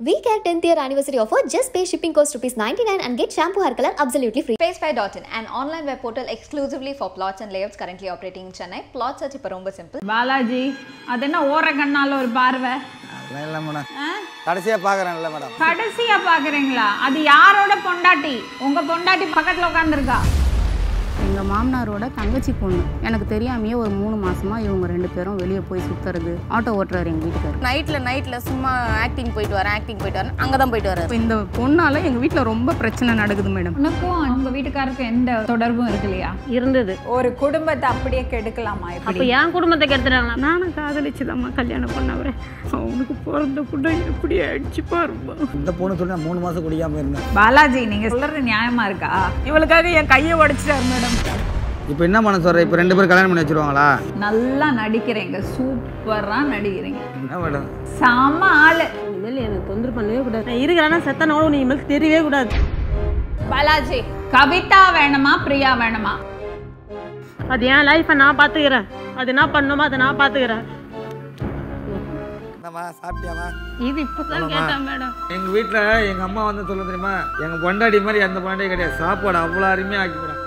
We care 10th year anniversary offer. Just pay shipping cost rupees 99 and get shampoo hair color absolutely free. Spacefy.in, an online web portal exclusively for plots and layouts currently operating in Chennai. Plot search இப்போ ரொம்ப simple. Balaji அது என்ன ஓர கண்ணால ஒரு பார்வை அதெல்லாம் இல்லை மேடம் கடைசியாக பார்க்குறேன்ல மேடம் கடைசியா பாக்குறீங்களா அது யாரோட பொண்டாட்டி உங்க பொண்டாட்டி பக்கத்துல உட்காந்துருக்கா எங்கள் மாமனாரோட தங்கச்சி பொண்ணு எனக்கு தெரியாமையே ஒரு மூணு மாசமா இவங்க ரெண்டு பேரும் வெளியே போய் சுற்றுறது ஆட்டோ ஓட்டுறாரு எங்கள் வீட்டுக்காரர் நைட்டில் நைட்டில் சும்மா ஆக்டிங் போயிட்டு வரேன் ஆக்டிங் போயிட்டு வரேன் அங்கே தான் போயிட்டு வராரு இப்போ இந்த பொண்ணால் எங்கள் வீட்டில் ரொம்ப பிரச்சனை நடக்குது மேடம் உனக்கும் உங்க வீட்டுக்காருக்கும் எந்த தொடர்பும் இருக்கு இல்லையா இருந்தது ஒரு குடும்பத்தை அப்படியே கெடுக்கலாமா அப்போ எப்படி என் குடும்பத்தை கெடுத்துறாங்க நானும் காதலிச்சுதாம்மா கல்யாணம் பண்ணவரேன் அவனுக்கு பிறந்த கூட எப்படி அடிச்சு பாருமா இந்த பொண்ணு சொல்லி நான் மூணு மாதம் குடிக்காமல் இருந்தேன் பாலாஜி நீங்க சொல்றது நியாயமா இருக்கா இவளுக்காக என் கையை உடைச்சிட்டாரு மேடம் இப்போ என்ன பண்ண சொல்கிறேன் இப்போ ரெண்டு பேரும் கல்யாணம் பண்ணி வச்சிருவாங்களா நல்லா நடிக்கிறீங்க சூப்பரா நடிக்கிறீங்க என்ன மேடம் செம ஆளு இனிமேல் எனக்கு தொந்தரவு பண்ணவே கூடாது நான் இருக்கிறேன்னா செத்தன கூட நீ இனிமேல் தெரியவே கூடாது பாலாஜி கவிதா வேணுமா பிரியா வேணுமா அது என் லைஃப்பை நான் பார்த்துக்கிறேன் அது என்ன பண்ணணுமோ அதை நான் பார்த்துக்கிறேன் என்னம்மா சாப்பிட்டியாம்மா இது இப்போதான் கேட்டேன் மேடம் எங்கள் வீட்டில் எங்கள் அம்மா வந்து சொல்ல தெரியுமா எங்கள் பொண்டாடி மாதிரி எந்த பொண்டாட்டியும் கிடையாது சாப்பாடு அவ்வளோ அருமையாக ஆக்கி போடும்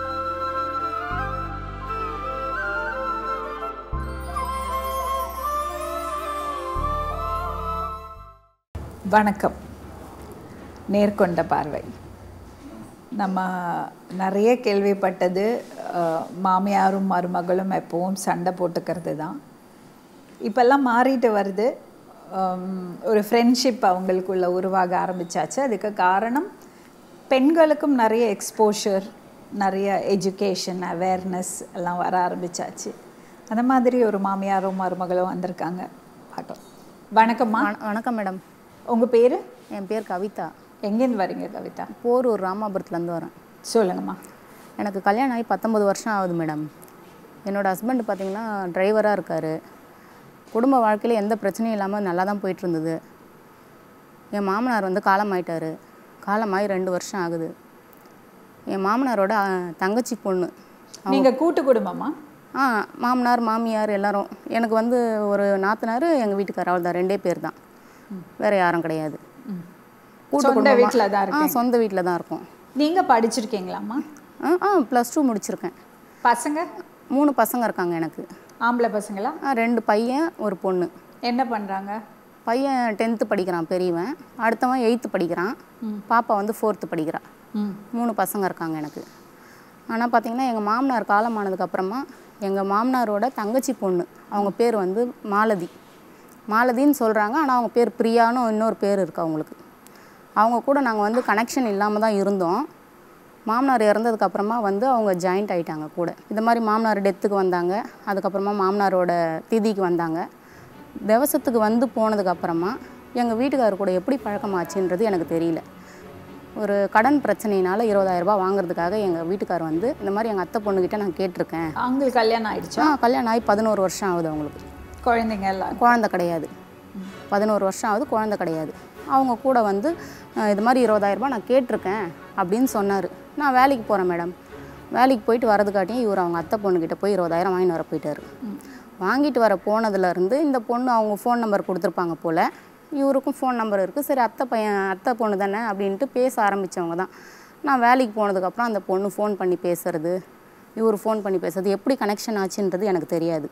வணக்கம் நேர்கொண்ட பார்வை நம்ம நிறைய கேள்விப்பட்டது அஹ், மாமியாரும் மருமகளும் எப்பவும் சண்டை போட்டுக்கிறது தான் இப்போல்லாம் மாறிட்டு வருது ஹம், ஒரு ஃப்ரெண்ட்ஷிப் அவங்களுக்குள்ள உருவாக ஆரம்பிச்சாச்சு அதுக்கு காரணம் பெண்களுக்கும் நிறைய எக்ஸ்போஷர் நிறைய எஜுகேஷன் அவேர்னஸ் எல்லாம் வர ஆரம்பிச்சாச்சு அந்த மாதிரி ஒரு மாமியாரும் மருமகளும் வந்திருக்காங்க பார்த்தோம் வணக்கம்மா வண- வணக்கம் மேடம் உங்கள் பேர் என் பேர் கவிதா எங்கேருந்து வரீங்க கவிதா போரூர் ராமாபுரத்துலேருந்து வரேன் சொல்லுங்கம்மா எனக்கு கல்யாணம் ஆகி பத்தொம்பது வருஷம் ஆகுது மேடம் என்னோடய ஹஸ்பண்ட் பார்த்தீங்கன்னா டிரைவராக இருக்கார் குடும்ப வாழ்க்கையில் எந்த பிரச்சனையும் இல்லாமல் நல்லா தான் போயிட்டு இருந்தது என் மாமனார் வந்து காலமாயிட்டாரு காலமாகி ரெண்டு வருஷம் ஆகுது என் மாமனாரோட அஹ், தங்கச்சி பொண்ணு நீங்க கூட்டு குடும்பமா ஆ மாமனார் மாமியார் எல்லாரும் எனக்கு வந்து ஒரு நாத்தனார் எங்கள் வீட்டுக்காரர் அவள் தான் ரெண்டே பேர் தான் வேறு யாரும் கிடையாது கூட்டு சொந்த குடும்பமா- வீட்ல தான் ஆ இருக்கீங்க. சொந்த வீட்டில் தான் இருக்கோம் நீங்க படிச்சிருக்கீங்களாம்மா ஆ ஆ ப்ளஸ் டூ முடிச்சிருக்கேன் பசங்க மூணு பசங்க இருக்காங்க எனக்கு ஆம்பளை பசங்களா ஆ, ரெண்டு பையன் ஒரு பொண்ணு என்ன பண்றாங்க பையன் டென்த்து படிக்கிறான் பெரியவன் அடுத்தவன் எயித்து படிக்கிறான் பாப்பா வந்து ஃபோர்த்து படிக்கிறான் மூணு பசங்க இருக்காங்க எனக்கு ஆனால் பார்த்தீங்கன்னா எங்கள் மாமனார் காலமானதுக்கு அப்புறமா எங்கள் மாமனாரோட தங்கச்சி பொண்ணு அவங்க பேர் வந்து மாலதி மாலதின்னு சொல்கிறாங்க ஆனால் அவங்க பேர் பிரியான்னு இன்னொரு பேர் இருக்குது அவங்களுக்கு அவங்க கூட நாங்கள் வந்து கனெக்ஷன் இல்லாமல் தான் இருந்தோம் மாமனார் இறந்ததுக்கு அப்புறமா வந்து அவங்க ஜாயிண்ட் ஆயிட்டாங்க கூட இந்த மாதிரி மாமனார் டெத்துக்கு வந்தாங்க அதுக்கப்புறமா மாமனாரோட திதிக்கு வந்தாங்க திவசத்துக்கு வந்து போனதுக்கு அப்புறமா எங்கள் வீட்டுக்காரர் கூட எப்படி பழக்கமாச்சுன்றது எனக்கு தெரியல ஒரு கடன் பிரச்சனையினால இருபதாயிரம் ரூபாய் வாங்குறதுக்காக எங்கள் வீட்டுக்காரர் வந்து இந்த மாதிரி எங்கள் அத்தை பொண்ணுக்கிட்ட நான் கேட்டிருக்கேன் அவங்களுக்கு கல்யாணம் ஆயிடுச்சா ஆ கல்யாணம் ஆகி பதினோரு வருஷம் ஆகுது அவங்களுக்கு குழந்தைங்க எல்லாம் குழந்தை கிடையாது பதினோரு வருஷம் ஆகுது குழந்தை கிடையாது அவங்க கூட வந்து அஹ், இது மாதிரி இருபதாயிரரூபா நான் கேட்டிருக்கேன் அப்படின்னு சொன்னார் நான் வேலைக்கு போகிறேன் மேடம் வேலைக்கு போயிட்டு வரதுக்காட்டியும் இவர் அவங்க அத்தை பொண்ணுக்கிட்ட போய் இருபதாயிரம் வாங்கிட்டு வர போயிட்டாரு வாங்கிட்டு வர போனதுலேருந்து இந்த பொண்ணு அவங்க ஃபோன் நம்பர் கொடுத்துருப்பாங்க போல் இவருக்கும் ஃபோன் நம்பர் இருக்குது சரி அத்தை பையன் அத்தை பொண்ணு தானே அப்படின்ட்டு பேச ஆரம்பித்தவங்க தான் நான் வேலைக்கு போனதுக்கப்புறம் அந்த பொண்ணு ஃபோன் பண்ணி பேசுறது இவர் ஃபோன் பண்ணி பேசுறது எப்படி கனெக்ஷன் ஆச்சுன்றது எனக்கு தெரியாது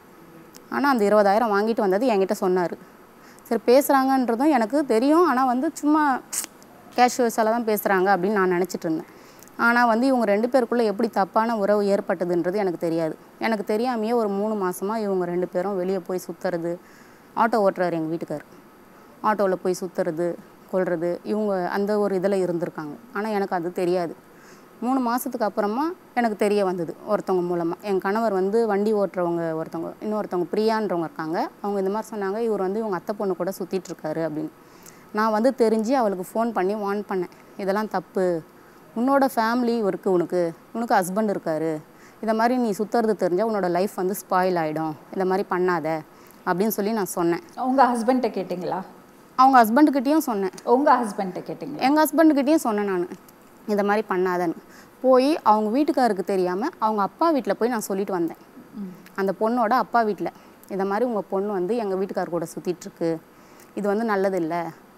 ஆனால் அந்த இருபதாயிரம் வாங்கிட்டு வந்தது என்கிட்ட சொன்னார் சரி பேசுகிறாங்கன்றதும் எனக்கு தெரியும் ஆனால் வந்து சும்மா கேஷுவல்ஸால் தான் பேசுகிறாங்க அப்படின்னு நான் நினச்சிட்டு இருந்தேன் ஆனால் வந்து இவங்க ரெண்டு பேருக்குள்ளே எப்படி தப்பான உறவு ஏற்பட்டதுன்றது எனக்கு தெரியாது எனக்கு தெரியாமையே ஒரு மூணு மாதமாக இவங்க ரெண்டு பேரும் வெளியே போய் சுற்றுறது ஆட்டோ ஓட்டுறாரு எங்கள் வீட்டுக்கார் ஆட்டோவில் போய் சுற்றுறது கொள்வது இவங்க அந்த ஒரு இதில் இருந்திருக்காங்க ஆனால் எனக்கு அது தெரியாது மூணு மாதத்துக்கு அப்புறமா எனக்கு தெரிய வந்தது ஒருத்தவங்க மூலமாக என் கணவர் வந்து வண்டி ஓட்டுறவங்க ஒருத்தவங்க இன்னொருத்தவங்க பிரியான்றவங்க இருக்காங்க அவங்க இந்த மாதிரி சொன்னாங்க இவர் வந்து இவங்க அத்தை பொண்ணு கூட சுற்றிட்டு இருக்காரு அப்படின்னு நான் வந்து தெரிஞ்சு அவளுக்கு ஃபோன் பண்ணி வார்ன் பண்ணேன் இதெல்லாம் தப்பு உன்னோட ஃபேமிலி இருக்குது உனக்கு உனக்கு ஹஸ்பண்ட் இருக்காரு இதை மாதிரி நீ சுற்றுறது தெரிஞ்சால் உன்னோட லைஃப் வந்து ஸ்பாயில் ஆகிடும் இந்த மாதிரி பண்ணாத அப்படின்னு சொல்லி நான் சொன்னேன் உங்க ஹஸ்பண்ட்ட கேட்டிங்களா அவங்க ஹஸ்பண்டுக்கிட்டேயும் சொன்னேன் உங்க ஹஸ்பண்ட்ட கேட்டிங்களா எங்கள் ஹஸ்பண்டுக்கிட்டேயும் சொன்னேன் நான் இந்த மாதிரி பண்ணாதன்னு போய் அவங்க வீட்டுக்காருக்கு தெரியாமல் அவங்க அப்பா வீட்டில் போய் நான் சொல்லிட்டு வந்தேன் அந்த பொண்ணோட அப்பா வீட்டில் இந்த மாதிரி உங்கள் பொண்ணு வந்து எங்கள் வீட்டுக்கார் கூட சுற்றிட்டுருக்கு இது வந்து நல்லது இல்லை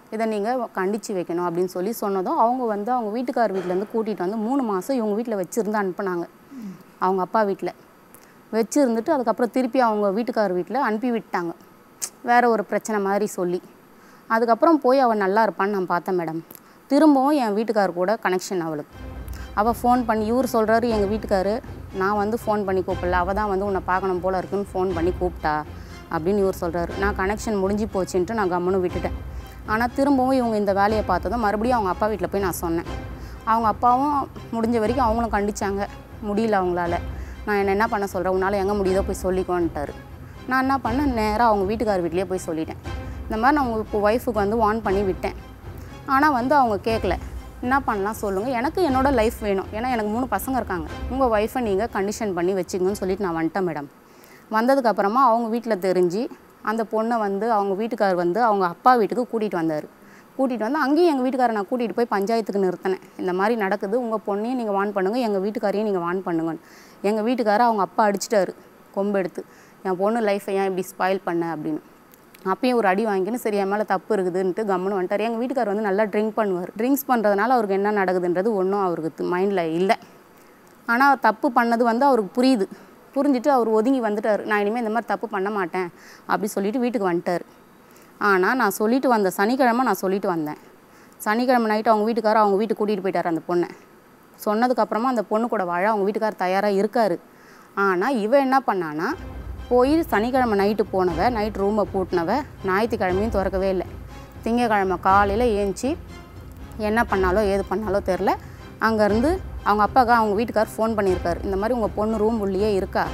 இதை நீங்கள் கண்டித்து வைக்கணும் அப்படின்னு சொல்லி சொன்னதும் அவங்க வந்து அவங்க வீட்டுக்கார் வீட்டிலேருந்து கூட்டிகிட்டு வந்து மூணு மாதம் இவங்க வீட்டில் வச்சுருந்து அனுப்புனாங்க அவங்க அப்பா வீட்டில் வச்சுருந்துட்டு அதுக்கப்புறம் திருப்பி அவங்க வீட்டுக்கார் வீட்டில் அனுப்பி விட்டாங்க வேற ஒரு பிரச்சனை மாதிரி சொல்லி அதுக்கப்புறம் போய் அவள் நல்லா இருப்பான்னு நான் பார்த்தேன் மேடம் திரும்பவும் என் வீட்டுக்கார் கூட கனெக்ஷன் அவளுக்கு அவள் ஃபோன் பண்ணி இவர் சொல்கிறாரு எங்கள் வீட்டுக்காரு நான் வந்து ஃபோன் பண்ணி கூப்பிடல அவள் தான் வந்து உன்னை பார்க்கணும் போல இருக்குன்னு ஃபோன் பண்ணி கூப்பிட்டா அப்படின்னு இவர் சொல்கிறாரு நான் கனெக்ஷன் முடிஞ்சு போச்சுன்ட்டு நான் கம்முன்னு விட்டுட்டேன் ஆனால் திரும்பவும் இவங்க இந்த வேலையை பார்த்ததும் மறுபடியும் அவங்க அப்பா வீட்டில் போய் நான் சொன்னேன் அவங்க அப்பாவும் முடிஞ்ச வரைக்கும் அவங்களும் கண்டிச்சாங்க முடியல அவங்களால நான் என்ன என்ன பண்ண சொல்கிறேன் உன்னால் எங்கே முடியுதோ போய் சொல்லிக்கோன்ட்டாரு நான் என்ன பண்ணேன் நேராக அவங்க வீட்டுக்கார் வீட்லேயே போய் சொல்லிட்டேன் இந்த மாதிரி நான் உங்கள் இப்போ ஒய்ஃபுக்கு வந்து வார்ன் பண்ணி விட்டேன் ஆனால் வந்து அவங்க கேட்கல என்ன பண்ணலாம் சொல்லுங்கள் எனக்கு என்னோட லைஃப் வேணும் ஏன்னா எனக்கு மூணு பசங்க இருக்காங்க உங்கள் ஒய்ஃபை நீங்கள் கண்டிஷன் பண்ணி வச்சுக்கங்கன்னு சொல்லிட்டு நான் வந்துட்டேன் மேடம் வந்ததுக்கப்புறமா அவங்க வீட்டில் தெரிஞ்சு அந்த பொண்ணை வந்து அவங்க வீட்டுக்கார் வந்து அவங்க அப்பா வீட்டுக்கு கூட்டிகிட்டு வந்தார் கூட்டிகிட்டு வந்து அங்கேயும் எங்கள் வீட்டுக்காரை நான் கூட்டிகிட்டு போய் பஞ்சாயத்துக்கு நிறுத்தினேன் இந்த மாதிரி நடக்குது உங்கள் பொண்ணையும் நீங்கள் வான் பண்ணுங்கள் எங்கள் வீட்டுக்காரையும் நீங்கள் வான் பண்ணுங்கன்னு எங்கள் வீட்டுக்காரை அவங்க அப்பா அடிச்சிட்டாரு கொம்பு எடுத்து என் பொண்ணு லைஃப்பை ஏன் இப்படி ஸ்பாயில் பண்ண அப்படின்னு அப்பயும் ஒரு அடி வாங்கின்னு சரி என் மேலே தப்பு இருக்குதுன்ட்டு கம்முன்னு வந்துட்டார் எங்கள் வீட்டுக்கார் வந்து நல்லா ட்ரிங்க் பண்ணுவார் ட்ரிங்க்ஸ் பண்ணுறதுனால அவருக்கு என்ன நடக்குதுன்றது ஒன்றும் அவருக்கு மைண்டில் இல்லை ஆனால் தப்பு பண்ணது வந்து அவருக்கு புரியுது புரிஞ்சுட்டு அவர் ஒதுங்கி வந்துட்டார் நான் இனிமேல் இந்த மாதிரி தப்பு பண்ண மாட்டேன் அப்படி சொல்லிட்டு வீட்டுக்கு வந்துட்டார் ஆனால் நான் சொல்லிட்டு வந்த சனிக்கிழமை நான் சொல்லிட்டு வந்தேன் சனிக்கிழமை நைட்டு அவங்க வீட்டுக்காரர் அவங்க வீட்டுக்கு கூட்டிகிட்டு போயிட்டார் அந்த பொண்ணை சொன்னதுக்கப்புறமா அந்த பொண்ணு கூட வாழ அவங்க வீட்டுக்காரர் தயாராக இருக்கார் ஆனால் இவ என்ன பண்ணானா போய் சனிக்கிழமை நைட்டு போனவ நைட் ரூமை பூட்டினவ ஞாயிற்றுக்கிழமையும் திறக்கவே இல்லை திங்கக்கிழமை காலையில் ஏஞ்சி என்ன பண்ணாலோ ஏது பண்ணாலோ தெரில அங்கேருந்து அவங்க அப்பாவுக்கு அவங்க வீட்டுக்கார் ஃபோன் பண்ணியிருக்காரு இந்த மாதிரி உங்கள் பொண்ணு ரூம் உள்ளேயே இருக்கா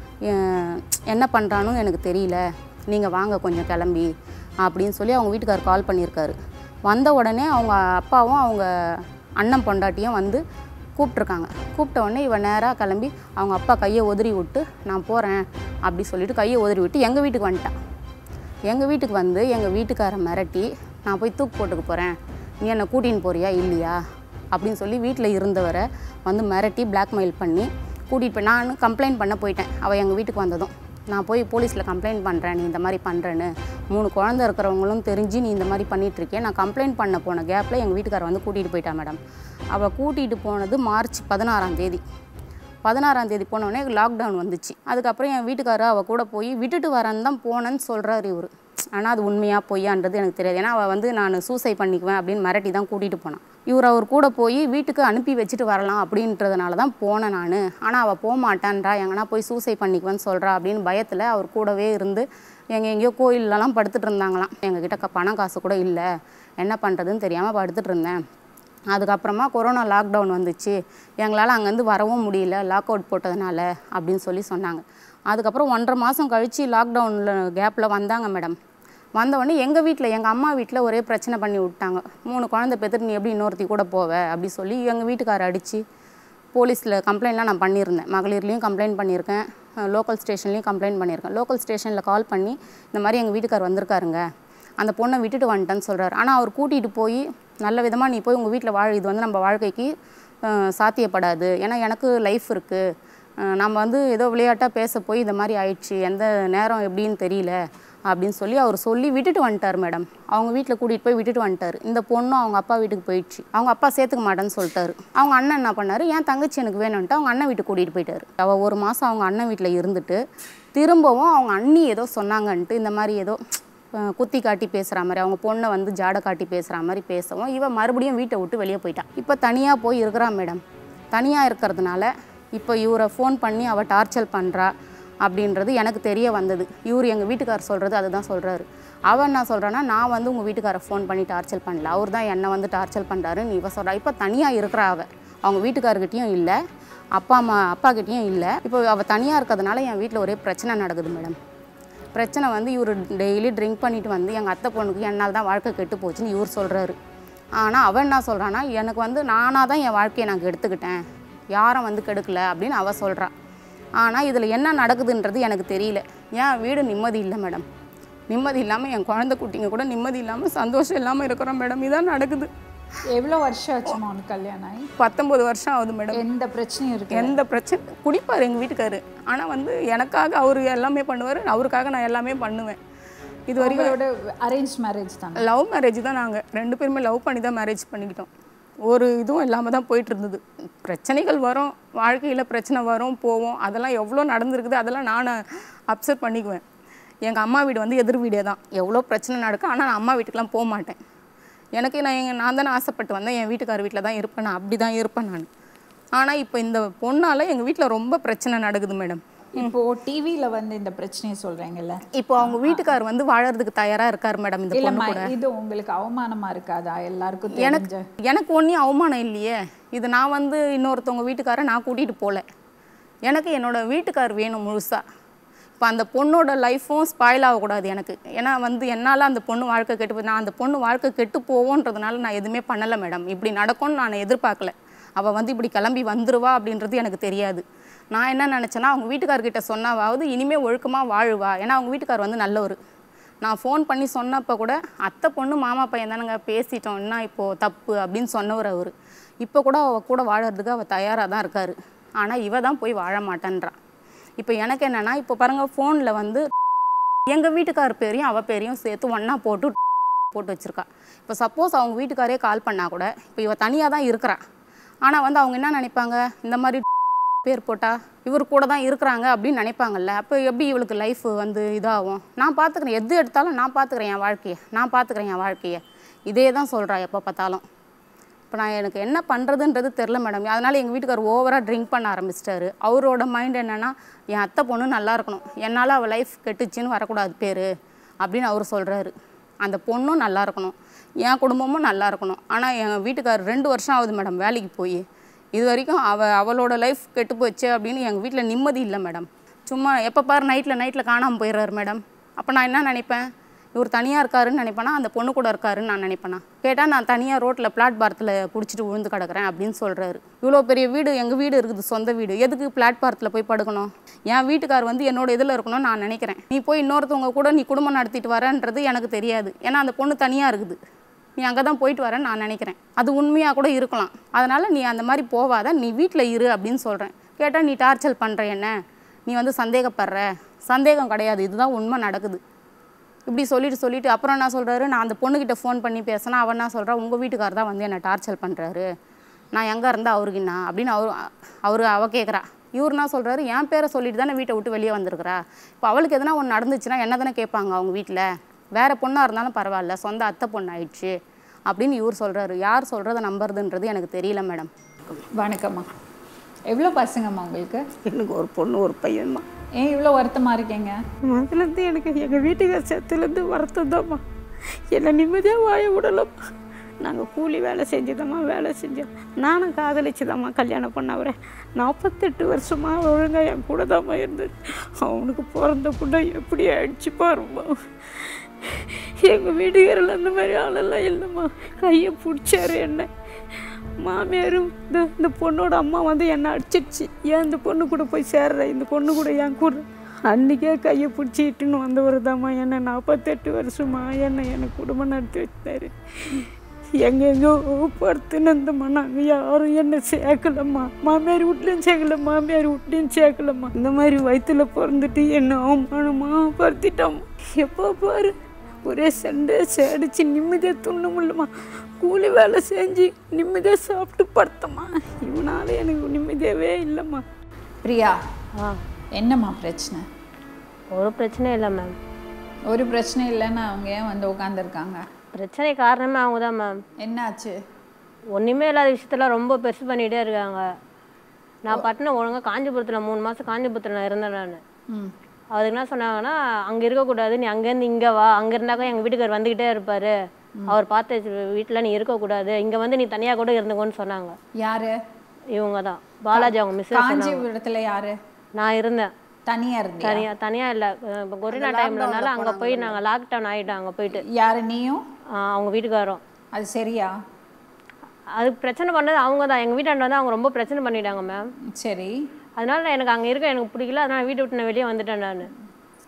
எ- என்ன பண்ணுறான்னு எனக்கு தெரியல நீங்கள் வாங்க கொஞ்சம் கிளம்பி அப்படின்னு சொல்லி அவங்க வீட்டுக்கார் கால் பண்ணியிருக்காரு வந்த உடனே அவங்க அப்பாவும் அவங்க அண்ணன் பொண்டாட்டியும் வந்து கூப்பிட்ருக்காங்க கூப்பிட்ட உடனே இவன் நேராக கிளம்பி அவங்க அப்பா கையை உதறி விட்டு நான் போகிறேன் அப்படி சொல்லிட்டு கையை உதறி விட்டு எங்கள் வீட்டுக்கு வந்துட்டான் எங்கள் வீட்டுக்கு வந்து எங்கள் வீட்டுக்காரை மிரட்டி நான் போய் தூக்கு போட்டுக்க போகிறேன் நீ என்னை கூட்டின்னு போறியா இல்லையா அப்படின்னு சொல்லி வீட்டில் இருந்தவரை வந்து மிரட்டி blackmail பண்ணி கூட்டிகிட்டு போய் நான் கம்ப்ளைண்ட் பண்ண போயிட்டேன் அவள் எங்கள் வீட்டுக்கு வந்ததும் நான் போய் போலீஸில் கம்ப்ளைண்ட் பண்ணுறேன் நீ இந்த மாதிரி பண்ணுறேன்னு மூணு குழந்தை இருக்கிறவங்களும் தெரிஞ்சு நீ இந்த மாதிரி பண்ணிட்டு இருக்கியே நான் கம்ப்ளைண்ட் பண்ண போன கேப்பில் எங்கள் வீட்டுக்காரை வந்து கூட்டிகிட்டு போயிட்டா மேடம் அவள் கூட்டிகிட்டு போனது மார்ச் பதினாறாம் தேதி பதினாறாம் தேதி போனோடனே லாக்டவுன் வந்துச்சு அதுக்கப்புறம் என் வீட்டுக்காரர் அவள் கூட போய் விட்டுட்டு வரேன்னு தான் போனேன்னு சொல்கிறாரு இவர் ஆனால் அது உண்மையாக பொய்யான்றது எனக்கு தெரியாது ஏன்னா அவள் வந்து நான் சூசை பண்ணிக்குவேன் அப்படின்னு மிரட்டி தான் கூட்டிகிட்டு போனான் இவர் அவர் கூட போய் வீட்டுக்கு அனுப்பி வச்சுட்டு வரலாம் அப்படின்றதுனால தான் போனேன் நான் ஆனால் அவள் போக மாட்டான்றா எங்கன்னா போய் சூசை பண்ணிக்குவேன்னு சொல்கிறா அப்படின்னு பயத்தில் அவர் கூடவே இருந்து எங்கே எங்கேயோ கோயிலெலாம் படுத்துட்டு இருந்தாங்களாம் எங்ககிட்ட க பணம் காசு கூட இல்லை என்ன பண்ணுறதுன்னு தெரியாமல் படுத்துட்டு இருந்தேன் அதுக்கப்புறமா கொரோனா லாக்டவுன் வந்துச்சு எங்களால் அங்கேருந்து வரவும் முடியல லாக் அவுட் போட்டதுனால அப்படின்னு சொல்லி சொன்னாங்க அதுக்கப்புறம் ஒன்றரை மாதம் கழித்து லாக்டவுனில் கேப்பில் வந்தாங்க மேடம் வந்தவொடனே எங்கள் வீட்டில் எங்கள் அம்மா வீட்டில் ஒரே பிரச்சனை பண்ணி விட்டாங்க மூணு குழந்தை பெற்றுட்டு நீ எப்படி இன்னொருத்தி கூட போவ அப்படி சொல்லி எங்கள் வீட்டுக்காரர் அடித்து போலீஸில் கம்ப்ளைண்ட்லாம் நான் பண்ணியிருந்தேன் மகளிர்லேயும் கம்ப்ளைண்ட் பண்ணியிருக்கேன் லோக்கல் ஸ்டேஷன்லேயும் கம்ப்ளைண்ட் பண்ணியிருக்கேன் லோக்கல் ஸ்டேஷனில் கால் பண்ணி இந்த மாதிரி எங்கள் வீட்டுக்கார் வந்திருக்காருங்க அந்த பொண்ணை விட்டுட்டு வந்துட்டேன்னு சொல்கிறார் ஆனால் அவர் கூட்டிகிட்டு போய் நல்ல விதமாக நீ போய் உங்கள் வீட்டில் வாழ் இது வந்து நம்ம வாழ்க்கைக்கு அஹ், சாத்தியப்படாது ஏன்னா எனக்கு லைஃப் இருக்குது நம்ம வந்து ஏதோ விளையாட்டாக பேச போய் இந்த மாதிரி ஆயிடுச்சு எந்த நேரம் எப்படின்னு தெரியல அப்படின்னு சொல்லி அவர் சொல்லி விட்டுட்டு வந்துட்டார் மேடம் அவங்க வீட்டில் கூட்டிகிட்டு போய் விட்டுட்டு வந்துட்டார் இந்த பொண்ணும் அவங்க அப்பா வீட்டுக்கு போயிடுச்சு அவங்க அப்பா சேர்த்துக்க மாட்டேன்னு சொல்லிட்டாரு அவங்க அண்ணன் என்ன பண்ணாரு என் தங்கச்சி எனக்கு வேணும்ன்ட்டு அவங்க அண்ணன் வீட்டுக்கு கூட்டிகிட்டு போயிட்டாரு அவள் ஒரு மாதம் அவங்க அண்ணன் வீட்டில் இருந்துட்டு திரும்பவும் அவங்க அண்ணி ஏதோ சொன்னாங்கன்ட்டு இந்த மாதிரி ஏதோ அஹ், குத்தி காட்டி பேசுகிற மாதிரி அவங்க பொண்ணை வந்து ஜாடை காட்டி பேசுகிற மாதிரி பேசவும் இவன் மறுபடியும் வீட்டை விட்டு வெளியே போயிட்டான் இப்போ தனியாக போய் இருக்கிறான் மேடம் தனியாக இருக்கிறதுனால இப்போ இவரை ஃபோன் பண்ணி அவள் டார்ச்சர் பண்ணுறா அப்படின்றது எனக்கு தெரிய வந்தது இவர் எங்கள் வீட்டுக்காரர் சொல்கிறது அதுதான் சொல்கிறாரு அவன் என்ன சொல்கிறான்னா நான் வந்து உங்கள் வீட்டுக்காரை ஃபோன் பண்ணி டார்ச்சர் பண்ணல அவர் தான் என்னை வந்து டார்ச்சர் பண்ணுறாருன்னு இவ சொல்கிறா இப்போ தனியாக இருக்கிறா அவ அவங்க வீட்டுக்காரர்கிட்டயும் இல்லை அப்பா அம்மா அப்பாக்கிட்டேயும் இல்லை இப்போ அவள் தனியாக இருக்கிறதுனால என் வீட்டில் ஒரே பிரச்சனை நடக்குது மேடம் பிரச்சனை வந்து இவர் டெய்லி ட்ரிங்க் பண்ணிட்டு வந்து எங்கள் அத்தை பொண்ணுக்கு என்னால் தான் வாழ்க்கை கெட்டு போச்சுன்னு இவர் சொல்கிறாரு ஆனால் அவன் என்ன சொல்கிறான்னா எனக்கு வந்து நானாக தான் என் வாழ்க்கையை நான் கெடுத்துக்கிட்டேன் யாரும் வந்து கெடுக்கல அப்படின்னு அவள் சொல்கிறா ஆனால் இதில் என்ன நடக்குதுன்றது எனக்கு தெரியல ஏன் வீடு நிம்மதி இல்லை மேடம் நிம்மதி இல்லாமல் என் குழந்தை குட்டிங்க கூட நிம்மதி இல்லாமல் சந்தோஷம் இல்லாமல் இருக்கிறோம் மேடம் இதான் நடக்குது எவ்வளோ வருஷம் ஆச்சுமா உனக்கு கல்யாணம் ஆகி பத்தொம்பது வருஷம் ஆகுது மேடம் எந்த பிரச்சனையும் இருக்கு எந்த பிரச்சனை குடிப்பார் எங்கள் வீட்டுக்காரு ஆனால் வந்து எனக்காக அவர் எல்லாமே பண்ணுவார் அவருக்காக நான் எல்லாமே பண்ணுவேன் இது வரைக்கும் உங்களோட அரேஞ்ச் மேரேஜ் தானே லவ் மேரேஜ் தான் நாங்கள் ரெண்டு பேருமே லவ் பண்ணி தான் மேரேஜ் பண்ணிக்கிட்டோம் ஒரு இதுவும் இல்லாமல் தான் போயிட்டு இருந்தது பிரச்சனைகள் வரும் வாழ்க்கையில் பிரச்சனை வரும் போவோம் அதெல்லாம் எவ்வளோ நடந்திருக்குது அதெல்லாம் நான் அப்சர்வ் பண்ணிக்குவேன் எங்கள் அம்மா வீடு வந்து எதிர் வீடே தான் எவ்வளோ பிரச்சனை நடக்கும் ஆனால் நான் அம்மா வீட்டுக்கெலாம் போக மாட்டேன் எனக்கு நான் எங்கள் நான் தானே ஆசைப்பட்டு வந்தேன் என் வீட்டுக்கார் வீட்டில் தான் இருப்பேன் நான் அப்படி தான் இருப்பேன் நான் ஆனால் இப்போ இந்த பொண்ணால் எங்கள் வீட்டில் ரொம்ப பிரச்சனை நடக்குது மேடம் இப்போ டிவில வந்து இந்த பிரச்சனையை சொல்றீங்கல்ல இப்போ அவங்க வீட்டுக்கார் வந்து வாழறதுக்கு தயாராக இருக்கார் மேடம் இந்த பொண்ணு இல்லம்மா கூட இது உங்களுக்கு அவமானமா இருக்காதா எல்லாருக்கும் எனக்கு தெரிஞ்ச எனக்கு ஒன்றும் அவமானம் இல்லையே இது நான் வந்து இன்னொருத்தவங்க வீட்டுக்காரை நான் கூட்டிகிட்டு போகல எனக்கு என்னோட வீட்டுக்கார் வேணும் முழுசாக இப்போ அந்த பொண்ணோட லைஃப்பும் ஸ்பாயில் ஆகக்கூடாது எனக்கு ஏன்னா வந்து என்னால் அந்த பொண்ணு வாழ்க்கை கெட்டு போய் நான் அந்த பொண்ணு வாழ்க்கை கெட்டு போவோன்றதுனால நான் எதுவுமே பண்ணலை மேடம் இப்படி நடக்கும்னு நான் எதிர்பார்க்கல அவள் வந்து இப்படி கிளம்பி வந்துருவா அப்படின்றது எனக்கு தெரியாது நான் என்ன நினச்சேன்னா அவங்க வீட்டுக்காரர்கிட்ட சொன்னாவாவது இனிமேல் ஒழுக்கமாக வாழுவா ஏன்னா அவங்க வீட்டுக்கார் வந்து நல்லவர் நான் ஃபோன் பண்ணி சொன்னப்போ கூட அத்தை பொண்ணு மாமா பையன் தானுங்க பேசிட்டோம் என்ன இப்போது தப்பு அப்படின்னு சொன்னவர் அவர் இப்போ கூட அவள் கூட வாழறதுக்கு அவள் தயாராக தான் இருக்கார் ஆனால் இவ தான் போய் வாழ மாட்டேன்றா இப்போ எனக்கு என்னென்னா இப்போ பாருங்கள் ஃபோனில் வந்து எங்கள் வீட்டுக்கார் பேரையும் அவள் பேரையும் சேர்த்து ஒன்றா போட்டு போட்டு வச்சுருக்கா இப்போ சப்போஸ் அவங்க வீட்டுக்காரே கால் பண்ணால் கூட இப்போ இவ தனியாக தான் இருக்கிறா ஆனால் வந்து அவங்க என்ன நினைப்பாங்க இந்த மாதிரி பேர் போட்டா இவர் கூட தான் இருக்கிறாங்க அப்படின்னு நினைப்பாங்கல்ல அப்போ எப்படி இவளுக்கு லைஃப் வந்து இதாகும் நான் பார்த்துக்கிறேன் எது எடுத்தாலும் நான் பார்த்துக்கிறேன் என் வாழ்க்கையை நான் பார்த்துக்கிறேன் என் வாழ்க்கையை இதே தான் சொல்கிறா எப்போ பார்த்தாலும் இப்போ நான் எனக்கு என்ன பண்ணுறதுன்றது தெரில மேடம் அதனால் எங்கள் வீட்டுக்கார் ஓவராக ட்ரிங்க் பண்ண ஆரம்பிச்சிட்டாரு அவரோட மைண்ட் என்னென்னா என் அத்தை பொண்ணு நல்லா இருக்கணும் என்னால் அவள் லைஃப் கெட்டுச்சின்னு வரக்கூடாது பேர் அப்படின்னு அவர் சொல்கிறாரு அந்த பொண்ணும் நல்லா இருக்கணும் என் குடும்பமும் நல்லா இருக்கணும் ஆனால் என் வீட்டுக்கார் ரெண்டு வருஷம் ஆகுது மேடம் வேலைக்கு போய் இது வரைக்கும் அவ அவளோட லைஃப் கெட்டு போச்சு அப்படின்னு எங்கள் வீட்டில் நிம்மதி இல்லை மேடம் சும்மா எப்போ பாரு நைட்டில் நைட்டில் காணாமல் போயிடுறாரு மேடம் அப்போ நான் என்ன நினைப்பேன் இவர் தனியாக இருக்காருன்னு நினைப்பேனா அந்த பொண்ணு கூட இருக்காருன்னு நான் நினைப்பேனா கேட்டால் நான் தனியாக ரோட்டில் பிளாட்பாரத்தில் குடிச்சிட்டு விழுந்து கிடக்குறேன் அப்படின்னு சொல்கிறாரு இவ்வளோ பெரிய வீடு எங்கள் வீடு இருக்குது சொந்த வீடு எதுக்கு பிளாட்பாரத்தில் போய் படுக்கணும் என் வீட்டுக்கார் வந்து என்னோட இதில் இருக்கணும்னு நான் நினைக்கிறேன் நீ போய் இன்னொருத்தவங்க கூட நீ குடும்பம் நடத்திட்டு வரன்றது எனக்கு தெரியாது ஏன்னா அந்த பொண்ணு தனியாக இருக்குது நீ அங்கே தான் போயிட்டு வரேன்னு நான் நினைக்கிறேன் அது உண்மையாக கூட இருக்கலாம் அதனால் நீ அந்த மாதிரி போவாத நீ வீட்டில் இரு அப்படின்னு சொல்கிறேன் கேட்டால் நீ டார்ச்சர் பண்ணுற என்ன நீ வந்து சந்தேகப்படுற சந்தேகம் கிடையாது இதுதான் உண்மை நடக்குது இப்படி சொல்லிட்டு சொல்லிட்டு அப்புறம் என்ன சொல்கிறாரு நான் அந்த பொண்ணுக்கிட்ட ஃபோன் பண்ணி பேசினா அவன் என்ன சொல்கிறா உங்கள் வீட்டுக்கார் தான் வந்து என்னை டார்ச்சர் பண்ணுறாரு நான் எங்கே இருந்தால் அவருக்கு என்ன அப்படின்னு அவர் அவர் அவ கேட்குறா இவர் என்ன சொல்கிறாரு என் பேரை சொல்லிட்டு தானே வீட்டை விட்டு வெளியே வந்திருக்கிறா இப்போ அவளுக்கு எதனா ஒன்று நடந்துச்சுன்னா என்ன தானே கேட்பாங்க அவங்க வீட்டில் வேறு பொண்ணாக இருந்தாலும் பரவாயில்ல சொந்த அத்தை பொண்ணு ஆயிடுச்சு அப்படின்னு இவர் சொல்கிறாரு யார் சொல்கிறத நம்புறதுன்றது எனக்கு தெரியல மேடம் வணக்கம்மா எவ்வளோ பசங்கம்மா உங்களுக்கு எனக்கு ஒரு பொண்ணு ஒரு பையன்மா ஏன் இவ்வளோ வருத்தமா இருக்கீங்க அதுலேருந்து எனக்கு எங்கள் வீட்டுக்கார சேர்த்துலேருந்து வருத்தம் தான்மா என்னை நிம்மதியாக வாழ விடலம்மா நாங்கள் கூலி வேலை செஞ்சுதாம்மா வேலை செஞ்சோம் நானும் காதலிச்சுதாம்மா கல்யாணம் பண்ண அவரை நாற்பத்தெட்டு வருஷமாக ஒழுங்காக என் கூட தாம்மா இருந்தது அவனுக்கு பிறந்த புள்ள எப்படி அடிச்சு பாருமா எங்கள் வீட்டுக்காரில் அந்த மாதிரி ஆளெல்லாம் இல்லைம்மா கையை பிடிச்சாரு என்ன மாமியாரும் இந்த இந்த பொண்ணோட அம்மா வந்து என்னை அடிச்சிடுச்சு ஏன் இந்த பொண்ணு கூட போய் சேர்ற இந்த பொண்ணு கூட என் கூட அன்றைக்கே கையை பிடிச்சி இட்டுன்னு வந்தவர் தாம்மா என்னை நாற்பத்தெட்டு வருஷமா என்னை எனக்கு குடும்பம் நடத்தி வச்சாரு எங்கெங்கோ படுத்துன்னு இருந்தம்மா நாங்கள் யாரும் என்னை சேர்க்கலம்மா மாமியார் வீட்லையும் சேர்க்கல மாமியார் வீட்லையும் சேர்க்கலம்மா இந்த மாதிரி வயிற்றுல பிறந்துட்டு என்ன அவமானமா படுத்திட்டோம்மா எப்போ பாரு ஒரே சண்டை சேடிச்சு நிம்மதியாக துண்ண முடியலம்மா கூலி வேலை செஞ்சு நிம்மதியாக சாப்பிட்டு படுத்தம்மா இவனால எனக்கு நிம்மதியாகவே இல்லைம்மா பிரியா ஆ என்னம்மா பிரச்சனை ஒரு பிரச்சனையும் இல்லை மேம் ஒரு பிரச்சனை இல்லைன்னு அவங்க ஏன் வந்து உட்காந்துருக்காங்க பிரச்சனை காரணமே அவங்க தான் மேம் என்னாச்சு ஒன்றுமே இல்லாத விஷயத்தெல்லாம் ரொம்ப பெருசு பண்ணிகிட்டே இருக்காங்க நான் பட்டினம் ஒழுங்காக காஞ்சிபுரத்தில் மூணு மாதம் காஞ்சிபுரத்தில் நான் இருந்தேன் நான் ம் அதுக்கு என்ன சொன்னாங்கன்னா அங்கே இருக்கக்கூடாது நீ அங்கேருந்து இங்கே வா அங்கே இருந்தாக்கா எங்கள் வீட்டுக்கார் வந்துக்கிட்டே இருப்பார் அவர் பார்த்து வீட்டில் நீ இருக்கக்கூடாது இங்கே வந்து நீ தனியாக கூட இருந்துக்கோன்னு சொன்னாங்க யாரு இவங்க தான் பாலாஜி அவங்க மிஸ் சொன்னாங்க காஞ்சிபுரத்தில் யாரு நான் இருந்தேன் தனியா இருந்தியா தனியாக தனியாக இல்லை இப்போ கொரோனா டைம்லனால அங்கே போய் நாங்கள் லாக்டவுன் ஆகிட்டோம் அங்கே போயிட்டு யாரு நீயும் ஆ, அவங்க வீட்டுக்காரரும் அது சரியா அதுக்கு பிரச்சனை பண்ணது அவங்க தான் எங்கள் வீட்டாண்ட வந்து அவங்க ரொம்ப பிரச்சனை பண்ணிட்டாங்க மேம் சரி அதனால நான் எனக்கு அங்கே இருக்க எனக்கு பிடிக்கல அதனால வீட்டை விட்டு நான் வெளியே வந்துட்டேன் நான்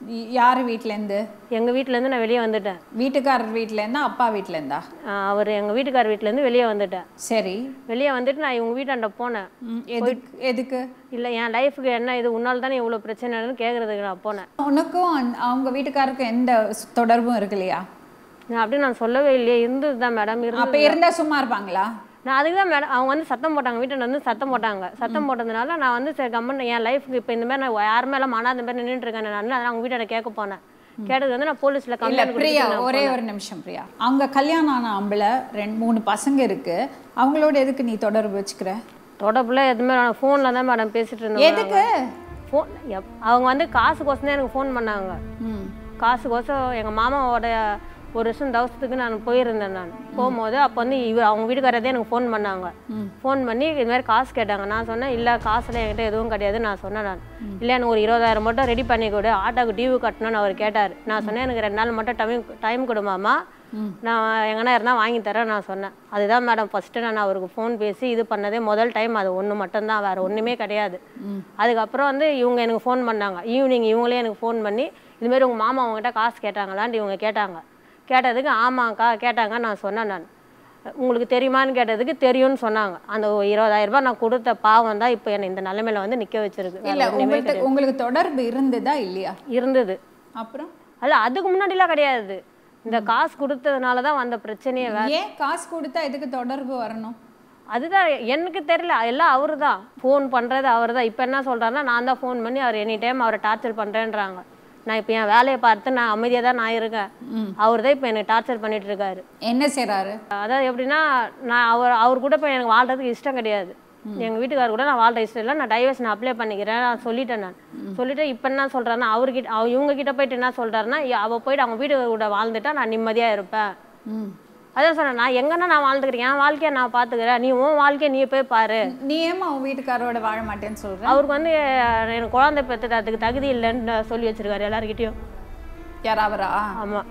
இ- யார் வீட்டிலேருந்து எங்கள் வீட்டிலேருந்து நான் வெளியே வந்துட்டேன் வீட்டுக்காரர் வீட்டிலேருந்தா அப்பா வீட்டிலேருந்தா அவர் எங்கள் வீட்டுக்கார் வீட்டிலேருந்து வெளியே வந்துட்டேன் சரி வெளியே வந்துட்டு நான் இவங்க வீட்டாண்ட போனேன் ம், எதுக்கு எதுக்கு இல்லை என் லைஃபுக்கு என்ன இது உன்னால் தானே இவ்வளோ பிரச்சனைன்னு கேட்குறதுக்கு நான் போனேன் உனக்கும் அந்த- அவங்க வீட்டுக்காருக்கும் எந்த ஸ்- தொடர்பும் இருக்கு இல்லையா நான் அப்படி நான் சொல்லவே இல்லையே இருந்தது தான் மேடம் அப்ப இருந்து இருந்தா சும்மா இருப்பாங்களா நான் அதுக்கு தான் மேடம் அவங்க வந்து சத்தம் போட்டாங்க வீட்டில் வந்து சத்தம் போட்டாங்க சத்தம் போட்டதுனால நான் வந்து சரி கம்மன் என் லைஃப்க்கு இப்போ இந்த மாதிரி நான் யார் மேலே மனாத மாதிரி நின்றுட்டு இருக்கேன் நான் அதனால அவங்க வீட்டை கேட்க போனேன் கேட்டது வந்து நான் போலீஸில் இல்ல கம்ப்ளைண்ட் பிரியா கொடுத்து ஒரே ஒரு நிமிஷம் பிரியா அவங்க கல்யாணம் ஆன ஆம்பளை ரெண்டு மூணு பசங்க இருக்கு அவங்களோட எதுக்கு நீ தொடர்பு வச்சுக்கிற தொடர்பில் எதுவுமே நான் ஃபோனில் தான் மேடம் பேசிட்டு இருந்தேன் எதுக்கு ஃபோன் அவங்க வந்து காசுக்கோசம் தான் எனக்கு ஃபோன் பண்ணாங்க ம். காசுக்கோசம் எங்கள் மாமாவோட ஒரு வருஷம் தவசத்துக்கு நான் போயிருந்தேன் நான் போகும்போது அப்போ வந்து இவர் அவங்க வீட்டுக்காரதே எனக்கு ஃபோன் பண்ணாங்க ஃபோன் பண்ணி இது மாதிரி காசு கேட்டாங்க நான் சொன்னேன் இல்லை காசுலாம் என்கிட்ட எதுவும் கிடையாது நான் சொன்னேன் நான் இல்லை எனக்கு ஒரு இருபதாயிரம் மட்டும் ரெடி பண்ணி கொடு ஆட்டோக்கு டியூ கட்டணும்னு அவர் கேட்டார் நான் சொன்னேன் எனக்கு ரெண்டு நாள் மட்டும் டைம் டைம் கொடுமாமா நான் எங்கன்னா இருந்தால் வாங்கி தரேன் நான் சொன்னேன் அதுதான் மேடம் ஃபஸ்ட்டு நான் அவருக்கு ஃபோன் பேசி இது பண்ணதே முதல் டைம் அது ஒன்று மட்டும்தான் வேறு ஒன்றுமே கிடையாது அதுக்கப்புறம் வந்து இவங்க எனக்கு ஃபோன் பண்ணாங்க ஈவினிங் இவங்களே எனக்கு ஃபோன் பண்ணி இதுமாரி உங்கள் மாமா அவங்ககிட்ட காசு கேட்டாங்களான்ட்டு இவங்க கேட்டாங்க கேட்டதுக்கு ஆமாக்கா கேட்டாங்க நான் சொன்னேன் நான் உங்களுக்கு தெரியுமான்னு கேட்டதுக்கு தெரியும்னு சொன்னாங்க அந்த ஒரு இருபதாயிரம் ரூபாய் நான் கொடுத்த பாவம் தான் இப்போ என்னை இந்த நிலைமையில வந்து நிற்க வச்சிருக்கு வேற இல்ல ஒண்ணுமே உங்கள்ட்ட கிடையாது. உங்களுக்கு தொடர்பு இருந்ததா இல்லையா இருந்தது அப்புறம் அல்ல அதுக்கு முன்னாடிலாம் கிடையாது இந்த காசு கொடுத்ததுனால தான் வந்த பிரச்சனையே வேற ஏன் காசு கொடுத்தா எதுக்கு தொடர்பு வரணும் அதுதான் எனக்கு தெரியல எல்லாம் அவரு தான் ஃபோன் பண்ணுறது அவர் தான் இப்போ என்ன சொல்கிறாருன்னா நான் தான் ஃபோன் பண்ணி அவர் எனி டைம் அவரை டார்ச்சர் பண்ணுறேன்றாங்க நான் இப்போ என் வேலையை பார்த்து நான் அமைதியாக தான் நான் இருக்கேன் அவர் தான் இப்போ எனக்கு டார்ச்சர் பண்ணிட்டு இருக்காரு என்ன செய்றாரு அதாவது எப்படின்னா நான் அவர் அவர் கூட இப்போ எனக்கு வாழ்றதுக்கு இஷ்டம் கிடையாது எங்கள் வீட்டுக்காரர் கூட நான் வாழ்ற இஷ்டம் இல்லை நான் டைவர்ஸ் நான் அப்ளை பண்ணிக்கிறேன் நான் சொல்லிட்டேன் நான் சொல்லிட்டு இப்போ என்ன சொல்கிறேன்னா அவர்கிட்ட அவ இவங்க கிட்ட போயிட்டு என்ன சொல்கிறாருன்னா அவள் போயிட்டு அவங்க வீட்டுக்காரர் கூட வாழ்ந்துட்டா நான் நிம்மதியாக இருப்பேன் அதான் சொன்னேன் நான் எங்கன்னா நான் வாழ்ந்துக்கிறேன் என் வாழ்க்கையை நான் பார்த்துக்கிறேன் நீ உன் வாழ்க்கையை நீ போய் பாரு நீ ஏமா உன் வீட்டுக்காரோட வாழ மாட்டேன்னு சொல்ற அவருக்கு வந்து அஹ், எனக்கு குழந்தை பெற்றுக்கிறதுக்கு தகுதி இல்லைன்னு சொல்லி வச்சிருக்காரு எல்லாருக்கிட்டையும் யார் அவரா ஆமாம்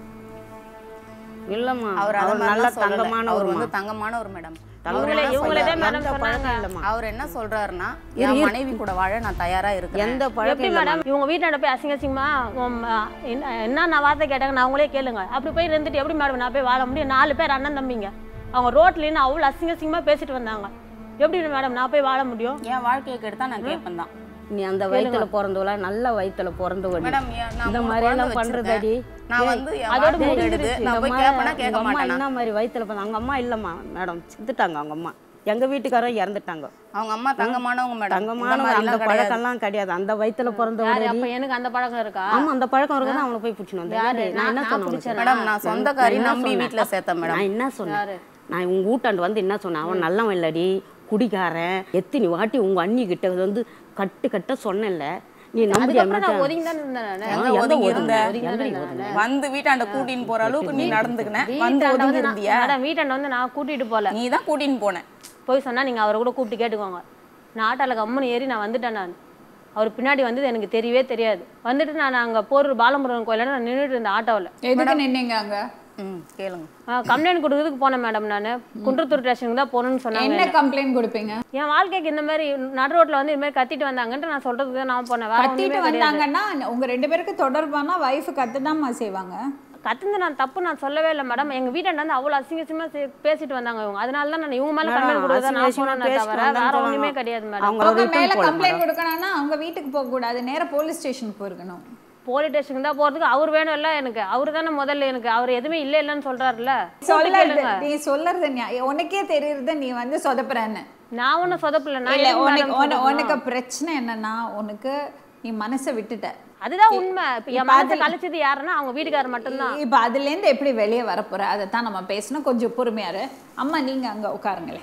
இல்லைம்மா அவர் அவர் அவர் நல்ல நல்ல தங்கமான தங்கமான ஒரு வந்து தங்கமான ஒரு மேடம் இவங்களே இவங்களே தான் மேடம் சொன்னாங்க அவர் என்ன சொல்றாருன்னா என் மனைவி கூட வாழ நான் தயாரா இருக்கேன் எந்த எப்படி பழக்கம் மேடம் இவங்க வீட்டாண்ட போய் அசிங்க அசிங்கமா உம், அஹ், என்ன என்ன நான் வார்த்தை கேட்டாங்க நான் அவங்களே கேளுங்க அப்படி போய் இருந்துட்டு எப்படி மேடம் நான் போய் வாழ முடியும் நாலு பேர் அண்ணன் தம்பிங்க அவங்க ரோட்ல நின்று அவ்வளோ அசிங்க அசிங்கமா பேசிட்டு வந்தாங்க எப்படி மேடம் நான் போய் வாழ முடியும் என் வாழ்க்கையை கெடுத்தா நான் கேட்பேன் தான் நீ அந்த வயித்துல பிறந்தவள நல்ல வயித்துல பிறந்தவடி மேடம் ஏன் நான் இந்த மூணு மாதிரி குழந்தை எல்லாம் பண்றதடி வச்சிருக்கேன். நான் வந்து என் அதோட வாழ்க்கையை கெடுது முடிஞ்சிருச்சு. நான் போய் இந்த கேட்பேனா மாதிரி கேட்க உங்க அம்மா மாட்டேனா என்ன மாதிரி வயித்துல பிறந்த அவங்க அம்மா இல்லம்மா மேடம் செத்துட்டாங்க அவங்க அம்மா எங்க வீட்டுக்காரர் இறந்துட்டாங்க அவங்க அம்மா தங்கமானவங்க மேடம் இந்த தங்கமான அந்த மாதிரிலாம் கிடையாது பழக்கம்லாம் கிடையாது அந்த வயித்துல யாரு பிறந்தவடி அப்ப எனக்கு அந்த பழக்கம் இருக்கா ஆமா அந்த பழக்கம் இருக்குதான் அவனை போய் பிடிச்சின்னு வந்தேன் யாரு? யாரு? நான் என்ன நான் சொன்னேன் பிடிச்சேனா? உனக்கு? மேடம் நான் சொந்தக்காரி நான் என்ன நம்பி சொன்னேன்? வீட்டுல சேர்த்தேன் மேடம் நான் என்ன சொன்னேன் நான் உங்க வீட்டாண்டு வந்து என்ன சொன்னேன் அவன் நல்லவன் இல்லடி குடிகாரன் எத்தனை வாட்டி உங்க அண்ணி கிட்ட வந்து கட்டு கட்ட சொன்னேன்ல நீ நம்பி அதுக்கப்புறம் நான் ஒதுங்கி தானே இருந்தேன் நானு. எங்க எந்த ஒதுங்கி ஒதுங்க? இருந்த ஒதுங்கி தானே இருந்தேன் நானு. வந்து வீட்டாண்ட கூட்டின்னு போற அளவுக்கு நீ நடந்துக்கின வந்து வீட்டாண்ட ஒதுங்கி வந்து நான் இருந்தியா மேடம் வீட்டாண்ட வந்து நான் கூட்டிட்டு போல நீ தான் கூட்டின்னு போன போய் சொன்னா நீங்க அவரை கூட கூப்பிட்டு கேட்டுக்கோங்க நான் ஆட்டால கம்முன்னு ஏறி நான் வந்துட்டேன் நான் அவர் பின்னாடி வந்தது எனக்கு தெரியவே தெரியாது வந்துட்டு நான் அங்க போர் பாலமுருகன் கோயில நான் நின்றுட்டு இருந்தேன் ஆட்டோவில் எதுக்கு நின்னீங்க அங்க ம் கேளுங்க கம்ப்ளைண்ட் கொடுக்கறதுக்கு போனேன் மேடம் நான் குன்றத்தூர் ஸ்டேஷனுக்கு தான் போகணும்னு சொன்னாங்க என்ன கம்ப்ளைண்ட் கொடுப்பீங்க என் வாழ்க்கைக்கு இந்த மாதிரி நடு ரோட்ல வந்து இது மாதிரி கத்திட்டு வந்தாங்கன்ட்டு நான் சொல்றதுக்கு தான் நான் போனேன் வேற கத்திட்டு ஒண்ணுமே கிடையாது. வந்தாங்கன்னா உங்க ரெண்டு பேருக்கு தொடர்பானா வைஃப் கத்துதாம்மா செய்வாங்க கத்துந்து நான் தப்பு நான் சொல்லவே இல்லை மேடம் எங்க வீட்டாண்ட வந்து அவ்வளவு அசிங்க அசிங்கமா சே- பேசிட்டு வந்தாங்க இவங்க அதனால தான் நான் இவங்க மேல மேடம், கம்ப்ளைண்ட் கொடுத்தா நான் அசிங்க போனேன் அசிங்கமா தவிர பேசிட்டு வேற வந்தான்னு ஒண்ணுமே சொன்னாங்க. கிடையாது மேடம் அவங்க அவங்க return மேல போல கம்ப்ளைண்ட் மேடம். கொடுக்கணும்னா அவங்க வீட்டுக்கு போக கூடாது நேரா போலீஸ் ஸ்டேஷன் போயிருக்கணும் போலீஸ் ஸ்டேஷனுக்கு தான் போறதுக்கு அவர் வேணும் இல்ல எனக்கு அவர் தானே முதல்ல எனக்கு அவர் எதுவுமே இல்ல இல்லைன்னு சொல்றாருல்ல சொல்லறது கேளுங்க. நீ சொல்லறது நியா- உனக்கே தெரியுறது நீ வந்து சொதப்புறன்னு நான் ஒன்னும் சொதப்பல நான் இல்ல எதுக்கு உனக்கு madam உன- உனக்கு சொதப்பணும்? பிரச்சனை என்னன்னா உனக்கு நீ மனசை விட்டுட்ட அதுதான் உண்மை இப்ப என் இப்ப மனசை அதுல- கழிச்சது யாருன்னா அவங்க வீட்டுக்காரர் மட்டும்தான் இப்ப அதுல இருந்து எப்படி வெளியே வரப்போற அதைத்தான் நம்ம பேசணும் கொஞ்சம் பொறுமையாரு அம்மா நீங்க அங்க உட்காருங்களேன்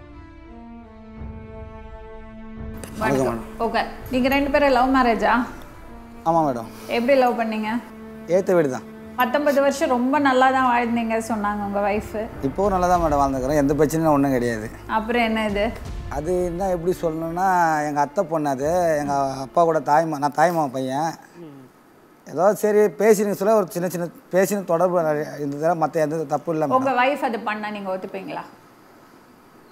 வணக்கம் மேடம் ஓகே நீங்க ரெண்டு பேரும் லவ் மேரேஜா ஆமாம் மேடம் எப்படி லவ் பண்ணீங்க ஏற்ற வீடு தான் பத்தொன்பது வருஷம் ரொம்ப நல்லா தான் வாழ்ந்தீங்க சொன்னாங்க உங்க ஒய்ஃபு இப்போவும் நல்லா தான் மேடம் வாழ்ந்துக்கிறோம் எந்த பிரச்சனையும் ஒன்றும் கிடையாது அப்புறம் என்ன இது அது என்ன எப்படி சொல்லணும்னா எங்கள் அத்தை பொண்ணு அது எங்கள் அப்பா கூட தாய்மா நான் தாய்மா பையன் ஏதோ சரி பேசினு சொல்ல ஒரு சின்ன சின்ன பேசின தொடர்பு இருந்தது மற்ற எந்த தப்பு இல்லை உங்க மேடம் வைஃப் அது பண்ணா நீங்க ஒத்துப்பீங்களா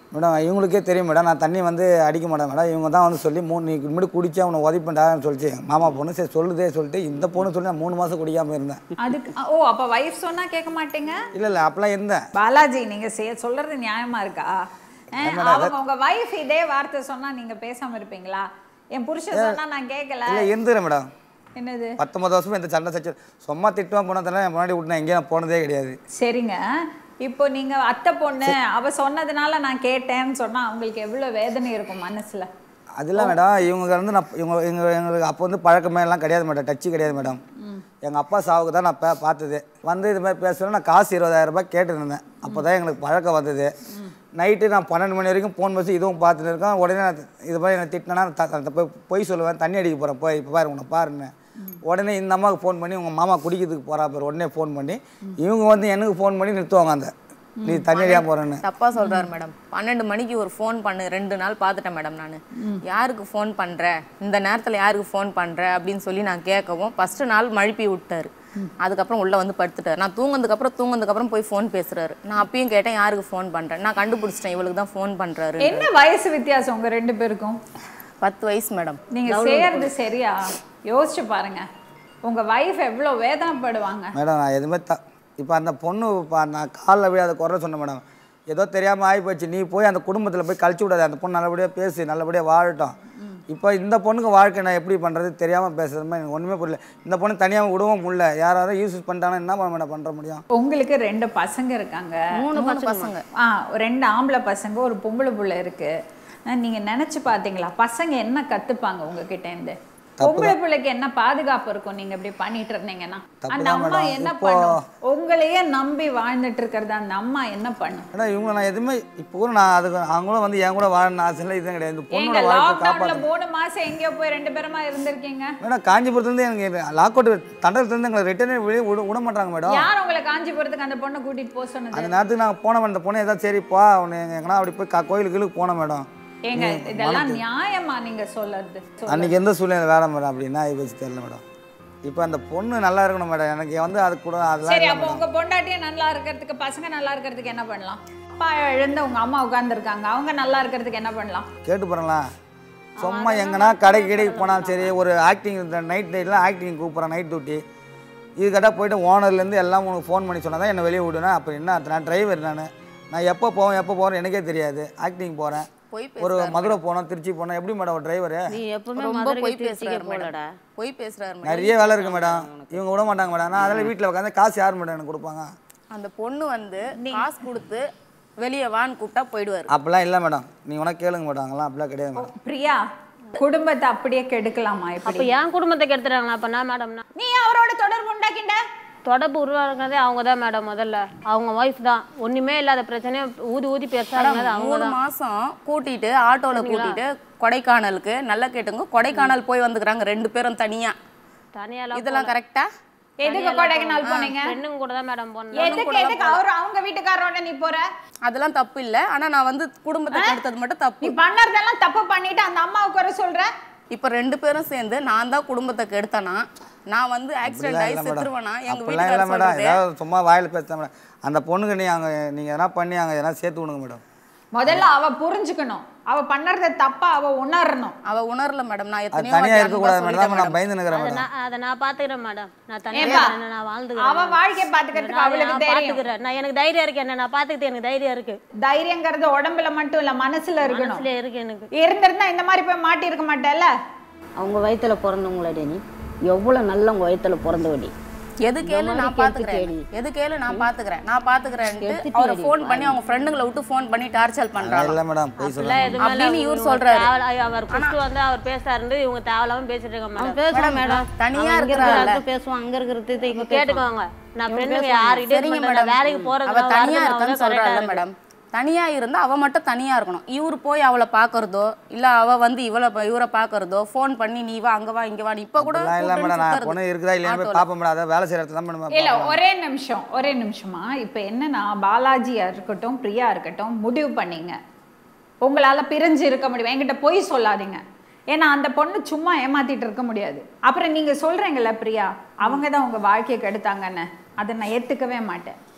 மேடம் இவங்களுக்கே தெரியும் மேடம் நான் தண்ணி வந்து அடிக்க மாட்டேன் மேடம் இவங்க தான் வந்து சொல்லி மூணு நீ முன்னாடி குடிச்சா உன்னை உதவிப்பண்டான்னு சொல்லிச்சு எங்க மாமா பொண்ணு சரி சொல்லுதே சொல்லிட்டு இந்த பொண்ணு சொல்லி நான் மூணு மாதம் குடிக்காமல் இருந்தேன் அதுக்கு ஓ அப்ப வைஃப் சொன்னா கேட்க மாட்டீங்க இல்லை இல்லை அப்போலாம் இருந்தேன் பாலாஜி நீங்க செ- சொல்றது நியாயமா இருக்கா அஹ், ஆமாடா, அவங்க உங்க வைஃப் இதே வார்த்தை சொன்னா நீங்க பேசாம இருப்பீங்களா என் புருஷன் சொன்னா நான் கேட்கல இல்லை இருந்துறேன் மேடம் என்னது பத்தொன்பது வருஷமா இந்த சண்டை சச்சு சும்மா திட்டுவான் போனதெல்லாம் என் முன்னாடி விட்டு நான் எங்கேயும் நான் போனதே கிடையாது சரிங்க இப்போ நீங்க அத்தை பொண்ணு அவ சொன்னதுனால நான் கேட்டேன்னு சொன்னா அவங்களுக்கு எவ்வளவு வேதனை இருக்கும் மனசுல அதெல்லாம் மேடம் இவங்க வந்து நான் இவங்க எங்க எங்களுக்கு அப்போ வந்து பழக்கமே எல்லாம் கிடையாது மேடம் டச்சு கிடையாது மேடம் எங்கள் அப்பா சாவுக்கு தான் நான் பே பார்த்தது வந்து இது மாதிரி பேசுகிறேன் நான் காசு இருபதாயிரம் ரூபாய் கேட்டுருந்தேன் அப்போ தான் எங்களுக்கு பழக்கம் வந்தது நைட்டு நான் பன்னெண்டு மணி வரைக்கும் ஃபோன் பேசி இதுவும் பார்த்துட்டு இருக்கேன் உடனே நான் இது மாதிரி நான் திட்டினா த- த- போய் பொய் சொல்லுவேன் தண்ணி அடிக்க போகிறேன் போய் இப்போ பாரு உன்னை பாருன்னு உடனே இந்த அம்மாவுக்கு ஃபோன் பண்ணி உங்கள் மாமா குடிக்கிறதுக்கு போகிறா பேர் உடனே ஃபோன் பண்ணி இவங்க வந்து எனக்கு ஃபோன் பண்ணி நிறுத்துவாங்க அந்த நீ தண்ணி அடியாக போகிறேன்னு தப்பா சொல்றாரு மேடம் பன்னெண்டு மணிக்கு ஒரு ஃபோன் பண்ணு ரெண்டு நாள் பார்த்துட்டேன் மேடம் நான் யாருக்கு ஃபோன் பண்ற இந்த நேரத்துல யாருக்கு ஃபோன் பண்ற அப்படின்னு சொல்லி நான் கேட்கவும் ஃபர்ஸ்ட் நாள் மழுப்பி விட்டாரு அதுக்கப்புறம் உள்ள வந்து படுத்துட்டாரு நான் தூங்குனதுக்கு அப்புறம் தூங்குனதுக்கு அப்புறம் போய் ஃபோன் பேசுறாரு நான் அப்பயும் கேட்டேன் யாருக்கு ஃபோன் பண்றேன் நான் கண்டுபிடிச்சிட்டேன் இவளுக்கு தான் ஃபோன் பண்றாரு என்ன வயசு வித்தியாசம் உங்க ரெண்டு பேருக்கும் பத்து வயசு மேடம் நீங்க செய்யறது சரியா யோசிச்சு பாருங்க உங்க வைஃப் எவ்வளவு வேதனைப்படுவாங்க மேடம் நான் எதுவுமே த இப்போ அந்த பொண்ணு இப்போ நான் காலில் விழாத குறை சொன்னேன் மேடம் ஏதோ தெரியாமல் ஆகிப்போச்சு நீ போய் அந்த குடும்பத்தில் போய் கழிச்சு விடாத அந்த பொண்ணு நல்லபடியாக பேசு நல்லபடியாக வாழட்டும் இப்போ இந்த பொண்ணுக்கு வாழ்க்கை நான் எப்படி பண்ணுறது தெரியாமல் பேசுறது மாதிரி எனக்கு ஒன்றுமே புரியல இந்த பொண்ணு தனியாக விடவும் முடியல யாராவது யூஸ் பண்ணிட்டாங்கன்னா என்ன பண்ண மேடம் பண்ணுற முடியும் உங்களுக்கு ரெண்டு பசங்க இருக்காங்க மூணு பசங்க ஆ ரெண்டு ஆம்பளை பசங்க ஒரு பொம்பளை புள்ள இருக்கு அஹ் நீங்க நினைச்சு பாத்தீங்களா பசங்க என்ன கத்துப்பாங்க உங்ககிட்ட இருந்து பொம்பளை பிள்ளைக்கு என்ன பாதுகாப்பு இருக்கும் நீங்க இப்படி பண்ணிட்டு இருந்தீங்கன்னா தப்பு அந்த தான் அம்மா மேடம். என்ன இப்போ- பண்ணும் உங்களையே நம்பி வாழ்ந்துட்டு இருக்கிறது அந்த அம்மா என்ன பண்ணும் மேடம் இவங்க நான் எதுவுமே இப்போ கூட நான் அதுக்கு அவங்களும் வந்து என் கூட வாழணும் ஆசை இல்லை இதுவும் கிடையாது இந்த எங்க பொண்ணோட வாழ்க்கை லாக்டவுன்ல காப்பாற்று மூணு மாசம் எங்கேயோ போய் ரெண்டு பேருமா இருந்திருக்கீங்க மேடம் காஞ்சிபுரத்துலேருந்து எனக்கு லாக் அவுட் தண்டத்துலேருந்து எங்களை ரிட்டர்னே வெளியே விட விட மாட்டாங்க மேடம் யார் உங்களை காஞ்சிபுரத்துக்கு அந்த பொண்ணை கூட்டிட்டு போக சொன்னது அந்த நேரத்துக்கு நாங்கள் போனோம் அந்த பொண்ணு ஏதாவது சரிப்பா அவனு எங்கன்னா அப்படி போய் கா- கோயிலுக்கு கீழுக்கு போனோம் மேடம் ஏங்க இதெல்லாம் நியாயமா நீங்க சொல்றது சொல்லுங்க. அன்னைக்கு எந்த சூழ்நிலை வேலை மேடம் அப்படின்னா இது வச்சு தெரியல மேடம் இப்போ அந்த பொண்ணு நல்லா இருக்கணும் மேடம் எனக்கு வந்து அது கூட அதெல்லாம் சரி இல்லை அப்போ மேடம் உங்க பொண்டாட்டியே நல்லா இருக்கிறதுக்கு பசங்க நல்லா இருக்கிறதுக்கு என்ன பண்ணலாம் அப்பா எழுந்த உங்க அம்மா உட்கார்ந்துருக்காங்க அவங்க நல்லா இருக்கிறதுக்கு என்ன பண்ணலாம் கேட்டு போகிறேங்களா சும்மா எங்கன்னா கடைக்கு கடைக்கு போனாலும் சரி ஒரு ஆக்டிங் இந்த நைட் நைட்லாம் ஆக்டிங் கூப்பிட்றேன் நைட் டியூட்டி இது கரெக்டாக போயிட்டு ஓனர்லேருந்து எல்லாம் உனக்கு ஃபோன் பண்ணி சொன்னால் தான் என்னை வெளியே விடுவேன் அப்போ என்ன அர்த்தம்? நான் டிரைவர் நான் நான் எப்போ போவேன் எப்போ போகிறேன் எனக்கே தெரியாது ஆக்டிங் போகிறேன் பொய் ஒரு பேசுறாரு மதுரை போனோம் திருச்சி போனோம் எப்படி மேடம் ஒரு டிரைவரு நீ எப்பவுமே ரொம்ப மதுரைக்கு பொய் திருச்சிக்கு பேசுறாரு போலடா மேடம் பொய் பேசுறாரு மேடம் நிறைய வேலை இருக்கு மேடம் இவங்க விட மாட்டாங்க மேடம் நான் அதெல்லாம் வீட்டில் உட்காந்து காசு யார் மேடம் எனக்கு கொடுப்பாங்க அந்த பொண்ணு வந்து காசு கொடுத்து வெளியே வான்னு கூப்பிட்டா போயிடுவாரு அப்படிலாம் இல்லை மேடம் நீ உனக்கு கேளுங்க மேடம் அங்கெல்லாம் அப்படிலாம் கிடையாது மேடம் பிரியா குடும்பத்தை அப்படியே கெடுக்கலாமா அப்ப இப்படி என் குடும்பத்தை கெடுத்துறாங்களா அப்ப நான் மேடம்னா நீ அவரோட தொடர்பு உண்டாக்கிண்ட தொடர்பு உருவாக்குனதே அவங்க தான் மேடம் முதல்ல அவங்க ஒய்ஃப் தான் ஒண்ணுமே இல்லாத பிரச்சனையை ஊதி ஊதி பேசுறாங்க அவங்க மூணு தான் மாசம் கூட்டிட்டு ஆட்டோல கூட்டிட்டு கொடைக்கானலுக்கு நல்லா கேட்டுங்க கொடைக்கானல் போய் வந்துக்கிறாங்க ரெண்டு பேரும் தனியா தனியாலாம் இதெல்லாம் கரெக்டா எதுக்கு கொடைக்கானல் போனீங்க ஃப்ரெண்டுங்க கூட தான் மேடம் போனேன் எதுக்கு எதுக்கு அவர் அவங்க வீட்டுக்காரோட நீ போற அதெல்லாம் தப்பு இல்ல ஆனா நான் வந்து குடும்பத்தை கெடுத்தது மட்டும் நீ தப்பு பண்ணறதெல்லாம் தப்பு பண்ணிட்டு அந்த அம்மாவுக்கு வர சொல்ற இப்ப ரெண்டு பேரும் சேர்ந்து நான் தான் குடும்பத்தை கெடுத்தனா நான் வந்து ஆக்சிடென்ட் ஆகி அப்படிலாம் இல்லை செத்துருவேனா மேடம் எங்க அப்படிலாம் இல்லை வீட்டுக்காரர் மேடம் சொல்றது ஏதாவது சும்மா வாயில் பேசுகிறேன் மேடம் அந்த பொண்ணுக்கு நீ அங்கே நீங்கள் எதனா பண்ணி அங்கே எதனா சேர்த்து விடுங்க மேடம் முதல்ல அவ புரிஞ்சுக்கணும் அவ பண்ணறத தப்பா அவ உணரணும் அவ உணரல மேடம் நான் அது எத்தனையோ தனியாக வாட்டி இருக்கக்கூடாது அன்பா மேடம் சொல்லிட்டேன் நான் பயந்து நிற்கிறேன் அதை மேடம் நான் அதை நான் பாத்துக்கிறேன் மேடம் நான் தனியா ஏன்பா? இருக்கேன், நான் வாழ்ந்துக்கிறேன் அவ வாழ்க்கைய பாத்துக்கிறதுக்கு நான் அவளுக்கு நான் தெரியும் பாத்துக்கிறேன் நான் எனக்கு தைரியம் இருக்கு என்ன நான் பாத்துக்கிட்டு எனக்கு தைரியம் இருக்கு தைரியங்கிறது உடம்புல மட்டும் இல்ல மனசுல இருக்கணும் மனசுல இருக்கு எனக்கு இருந்திருந்தா இந்த மாதிரி போய் மாட்டி இருக்க மாட்டேல்ல அவங்க வயித்துல பிறந்தவங்களடி நீ எவ்வளோ நல்ல உங்க வயித்துல பிறந்தவடி எது கேளு நான் பாத்துக்கிறேன் எது கேளு நான் பாத்துக்கிறேன் நான் பாத்துக்கிறேன்ட்டு அவரை ஃபோன் பண்ணி அவங்க ஃப்ரெண்டுங்களை விட்டு ஃபோன் பண்ணி டார்ச்சர் பண்றாங்க இல்லை மேடம் போய் இல்ல சொல்லுங்கள் எதுவுமே இல்ல, அப்படின்னு இவர் இவங்க சொல்றாரு. தேவலா- அவர் ஃபர்ஸ்ட் வந்து அவர் பேசுறாரு இவங்க தேவையில்லாம பேசிட்டு இருக்காங்க மேடம் பேசுவான் மேடம் தனியா அவன் இங்க இருக்கிறாள்ல. இருக்கிற பேசுவான் அங்க இருக்கிறது இப்ப இங்க கேட்டுக்கோங்க நான் ஃப்ரெண்டுங்க யார்கிட்டயும் சரிங்க இது பண்றேன். மேடம் வேலைக்கு போறது அவ தனியா இருக்கான்னு சொல்றாள்ல மேடம் தனியா இருந்தா அவ மட்டும் தனியா இருக்கணும் இவரு போய் அவளை பாக்குறதோ இல்ல அவ வந்து இவளை ப- இவரை பாக்குறதோ ஃபோன் பண்ணி நீ வா அங்க வா இங்க வா இப்ப கூட அப்படிலாம் இல்லை கூப்பிட்டு மேடம் நான் சுத்துறது. பொண்ணு இருக்குதா இல்லையா போய் ஆட்டோல. பார்ப்பேன் மேடம் அதான் வேலை செய்கிற இடத்துல தான் மேடம் இல்ல பார்ப்பேன். ஒரே நிமிஷம் ஒரே நிமிஷமா இப்ப என்னன்னா பாலாஜியா இருக்கட்டும் பிரியா இருக்கட்டும் முடிவு பண்ணீங்க உங்களால பிரிஞ்சு இருக்க முடியும் என்கிட்ட பொய் சொல்லாதீங்க ஏன்னா அந்த பொண்ணு சும்மா ஏமாத்திட்டு இருக்க முடியாது அப்புறம் நீங்க சொல்றீங்கல்ல பிரியா அவங்க தான் உங்க வாழ்க்கையை கெடுத்தாங்கன்னு அதை நான் ஏத்துக்கவே மாட்டேன்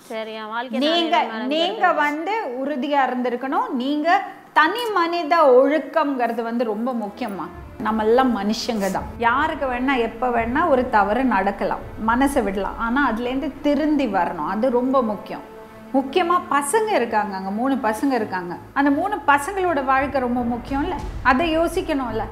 சரி என் வாழ்க்கை நீங்க நானே தான் நீங்க வந்து உறுதியா இருந்திருக்கணும் நீங்க தனி மனித ஒழுக்கம்ங்கிறது வந்து ரொம்ப முக்கியமா நம்ம எல்லாம் மனுஷங்க தான் யாருக்கு வேணா எப்ப வேணா ஒரு தவறு நடக்கலாம் மனசை விடலாம் ஆனா அதுலேருந்து திருந்தி வரணும் அது ரொம்ப முக்கியம் முக்கியமா பசங்க இருக்காங்க அங்க மூணு பசங்க இருக்காங்க அந்த மூணு பசங்களோட வாழ்க்கை ரொம்ப முக்கியம்ல அதை யோசிக்கணும்ல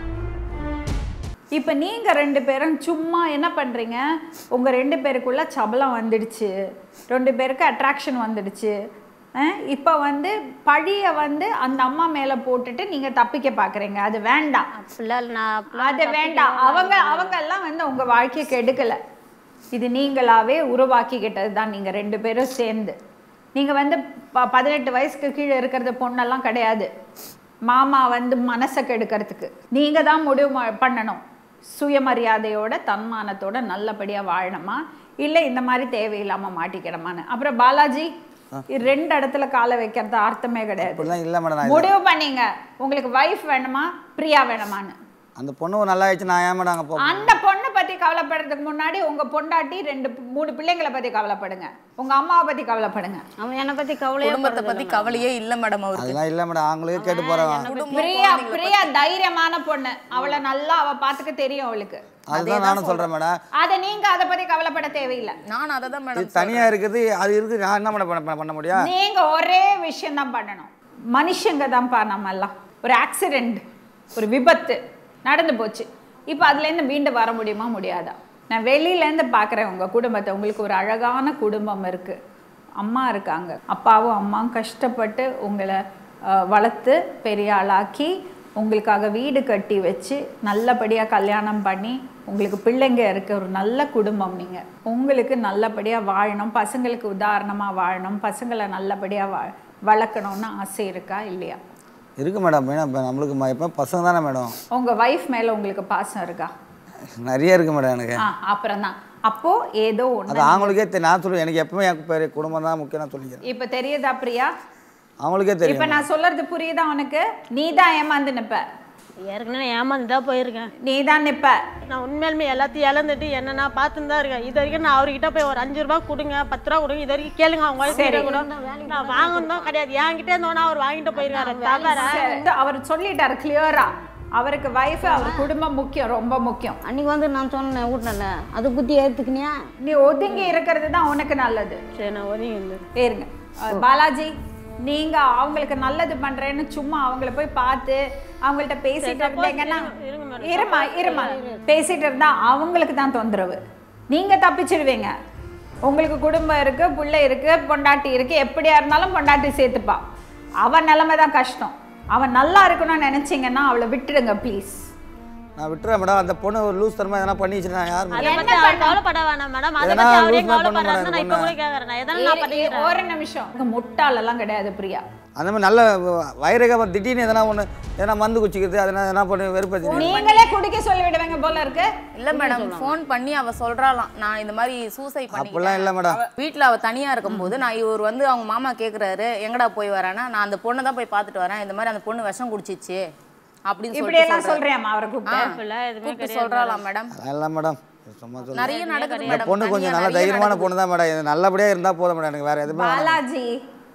இப்போ நீங்க ரெண்டு பேரும் சும்மா என்ன பண்றீங்க உங்க ரெண்டு பேருக்குள்ள சபலம் வந்துடுச்சு ரெண்டு பேருக்கு அட்ராக்ஷன் வந்துடுச்சு இப்போ வந்து பழிய வந்து அந்த அம்மா மேல போட்டுட்டு நீங்க தப்பிக்க பாக்குறீங்க அது வேண்டாம் அப்படிலாம் இல்ல, நான் அப்படிலாம் அது வேண்டாம் அவங்க அவங்க எல்லாம் வந்து உங்க வாழ்க்கையை கெடுக்கல இது நீங்களாவே உருவாக்கிக்கிட்டது தான் நீங்க ரெண்டு பேரும் சேர்ந்து நீங்க வந்து ப- பதினெட்டு வயசுக்கு கீழே இருக்கிறது பொண்ணெல்லாம் கிடையாது மாமா வந்து மனசை கெடுக்கிறதுக்கு நீங்க தான் முடிவு ம- பண்ணணும் சுயமரியாதையோட தன்மானத்தோட நல்லபடியா வாழணுமா இல்லை இந்த மாதிரி தேவையில்லாம மாட்டிக்கிடமான்னு அப்புறம் பாலாஜி இது ரெண்டு இடத்துல காலை வைக்கிறது அர்த்தமே கிடையாது அப்படிலாம் இல்லை மேடம் நான் இது- முடிவு பண்ணீங்க உங்களுக்கு வைஃப் வேணுமா பிரியா வேணுமான்னு அந்த பொண்ணு நல்லா ஆயிடுச்சு நான் ஏன் மேடம் அங்கே போ அந்த பொண்ணை பத்தி கவலைப்படுறதுக்கு முன்னாடி உங்க பொண்டாட்டி ரெண்டு மூணு பிள்ளைங்களை பத்தி கவலைப்படுங்க உங்க அம்மாவை பத்தி கவலைப்படுங்க அவன் என்னை பத்தி கவலையே குடும்பத்தை பத்தி கவலையே இல்ல மேடம் அவருக்கு அதெல்லாம் இல்லை மேடம் அவங்களே கேட்டு போகிறேன் பிரியா பிரியா தைரியமான பொண்ணு அவளை நல்லா அவ பாத்துக்க தெரியும் அவளுக்கு அதுதான் நானும் சொல்கிறேன் மேடம் அத நீங்க அதை பத்தி கவலைப்பட தேவையில்லை நான் அதை தான் இது மேடம் தனியாக இருக்குது அது இருக்குது நான் என்ன மேடம் பண்ண பண்ண முடியும் நீங்க ஒரே விஷயம் தான் பண்ணணும் மனுஷங்க தான்ப்பா நம்ம எல்லாம் ஒரு ஆக்சிடென்ட் ஒரு விபத்து நடந்து போச்சு இப்போ அதுலேருந்து மீண்டு வர முடியுமா முடியாதா நான் வெளியிலேருந்து பார்க்குறேன் உங்கள் குடும்பத்தை உங்களுக்கு ஒரு அழகான குடும்பம் இருக்குது அம்மா இருக்காங்க அப்பாவும் அம்மாவும் கஷ்டப்பட்டு உங்களை அஹ், வளர்த்து பெரிய ஆளாக்கி உங்களுக்காக வீடு கட்டி வச்சு நல்லபடியாக கல்யாணம் பண்ணி உங்களுக்கு பிள்ளைங்க இருக்க ஒரு நல்ல குடும்பம் நீங்கள் உங்களுக்கு நல்லபடியாக வாழணும் பசங்களுக்கு உதாரணமாக வாழணும் பசங்களை நல்லபடியாக வா வளர்க்கணும்னு ஆசை இருக்கா இல்லையா இருக்கு மேடம் ஏன்னா இப்போ நம்மளுக்கு ம- எப்போ பசங்க தானே மேடம் உங்கள் ஒய்ஃப் மேலே உங்களுக்கு பாசம் இருக்கா நிறைய இருக்கு மேடம் எனக்கு ஆ அப்புறம் தான் அப்போது ஏதோ அது ஒன்று அவங்களுக்கே தெரியும் நான் சொல்லுவேன் எனக்கு எப்பவுமே எனக்கு பெரிய குடும்பம் தான் முக்கியம் நான் சொல்லிக்கிறேன் இப்போ தெரியுதா பிரியா அவங்களுக்கே இப்போ தெரியும் நான் சொல்றது புரியுதா உனக்கு நீ தான் ஏமாந்து நிப்ப ஏற்கனவே ஏமாந்து தான் போயிருக்கேன் நீ தான் நிப்ப நான் உண்மையாலுமே எல்லாத்தையும் இழந்துட்டு என்ன நான் பார்த்துன்னு தான் இருக்கேன் இது வரைக்கும் நான் அவர்கிட்ட போய் ஒரு அஞ்சு ரூபா கொடுங்க பத்து ரூபா கொடுங்க இது வரைக்கும் கேளுங்க அவங்க wife கிட்ட கூட நான் வாங்கணும் கிடையாது என்கிட்ட இருந்தோன்னா அவர் வாங்கிட்டு போயிருக்காரு தவிர சரி, அவர் சொல்லிட்டாரு கிளியரா அவருக்கு வைஃப் அவர் குடும்பம் முக்கியம் ரொம்ப முக்கியம் அன்னைக்கு வந்து நான் சொன்னேன் வீட்டில் அது புத்தி ஏற்றுக்கினியா நீ ஒதுங்கி இருக்கிறது தான் உனக்கு நல்லது சரி நான் ஒதுங்கி வந்து ஏறுங்க அஹ், பாலாஜி நீங்க அவங்களுக்கு நல்லது பண்றேன்னு சும்மா அவங்கள போய் பார்த்து அவங்கள்ட்ட பேசிட்டு இருந்தீங்கன்னா இருமா இருமா பேசிட்டு இருந்தா அவங்களுக்கு தான் தொந்தரவு நீங்க தப்பிச்சிடுவீங்க உங்களுக்கு குடும்பம் இருக்கு பிள்ளை இருக்கு பொண்டாட்டி இருக்கு எப்படியா இருந்தாலும் பொண்டாட்டி சேர்த்துப்பா அவன் நிலைமை தான் கஷ்டம் அவன் நல்லா இருக்கணும்னு நினைச்சீங்கன்னா அவளை விட்டுடுங்க ப்ளீஸ் நான் விட்டுறேன் மேடம் அந்த பொண்ணு ஒரு லூஸ் தரமா எதனா பண்ணிச்சுன்னா நான் யார் அதை மேடம் பத்தி அவர் கவலைப்பட வேணாம் மேடம் அதை எதனா பத்தி அவரே லூஸ்னா பண்ண கவலைப்படுறாருன்னு நான் இப்போ மாட்டாரு கூட கேட்கறேன் நான் எதனா நான் பண்ணிக்கிறேன் ஒரு நிமிஷம் இங்க முட்டாளெல்லாம் கிடையாது பிரியா அந்த மாதிரி நல்ல வயிறுக திடீர்னு எதனா ஒன்று எதனா மந்து குச்சிக்கிறது அதெல்லாம் எதனா பண்ணி வெறுப்பேற்றி நீங்களே குடிக்க சொல்லி விடுவீங்க போல இருக்கு இல்ல மேடம் ஃபோன் பண்ணி அவ சொல்றாளாம் நான் இந்த மாதிரி சூசைட் அப்படிலாம் இல்லை மேடம் வீட்டில் அவள் தனியாக இருக்கும்போது நான் இவர் வந்து அவங்க மாமா கேட்குறாரு எங்கடா போய் வரேன்னா நான் அந்த பொண்ணை தான் போய் பார்த்துட்டு வரேன் இந்த மாதிரி அந்த பொண்ணு விஷம் குடிச்சிச்சு அப்படின்னு இப்படி எல்லாம் சொல்லிட்டு சொல்றியாமா அவரை கூப்பிட்டு அப்படிலாம் எதுவுமே கூப்பிட்டு சொல்றாளாம் மேடம் அதெல்லாம் இல்லை மேடம் சும்மா சொல்லுங்க நிறைய நடக்குது இந்த மேடம் பொண்ணு கொஞ்சம் நல்ல தைரியமான பொண்ணு தான் மேடம் இது நல்லபடியாக இருந்தால் போதும் மேடம் எனக்கு வேறு எதுவுமே வேணாம். பாலாஜி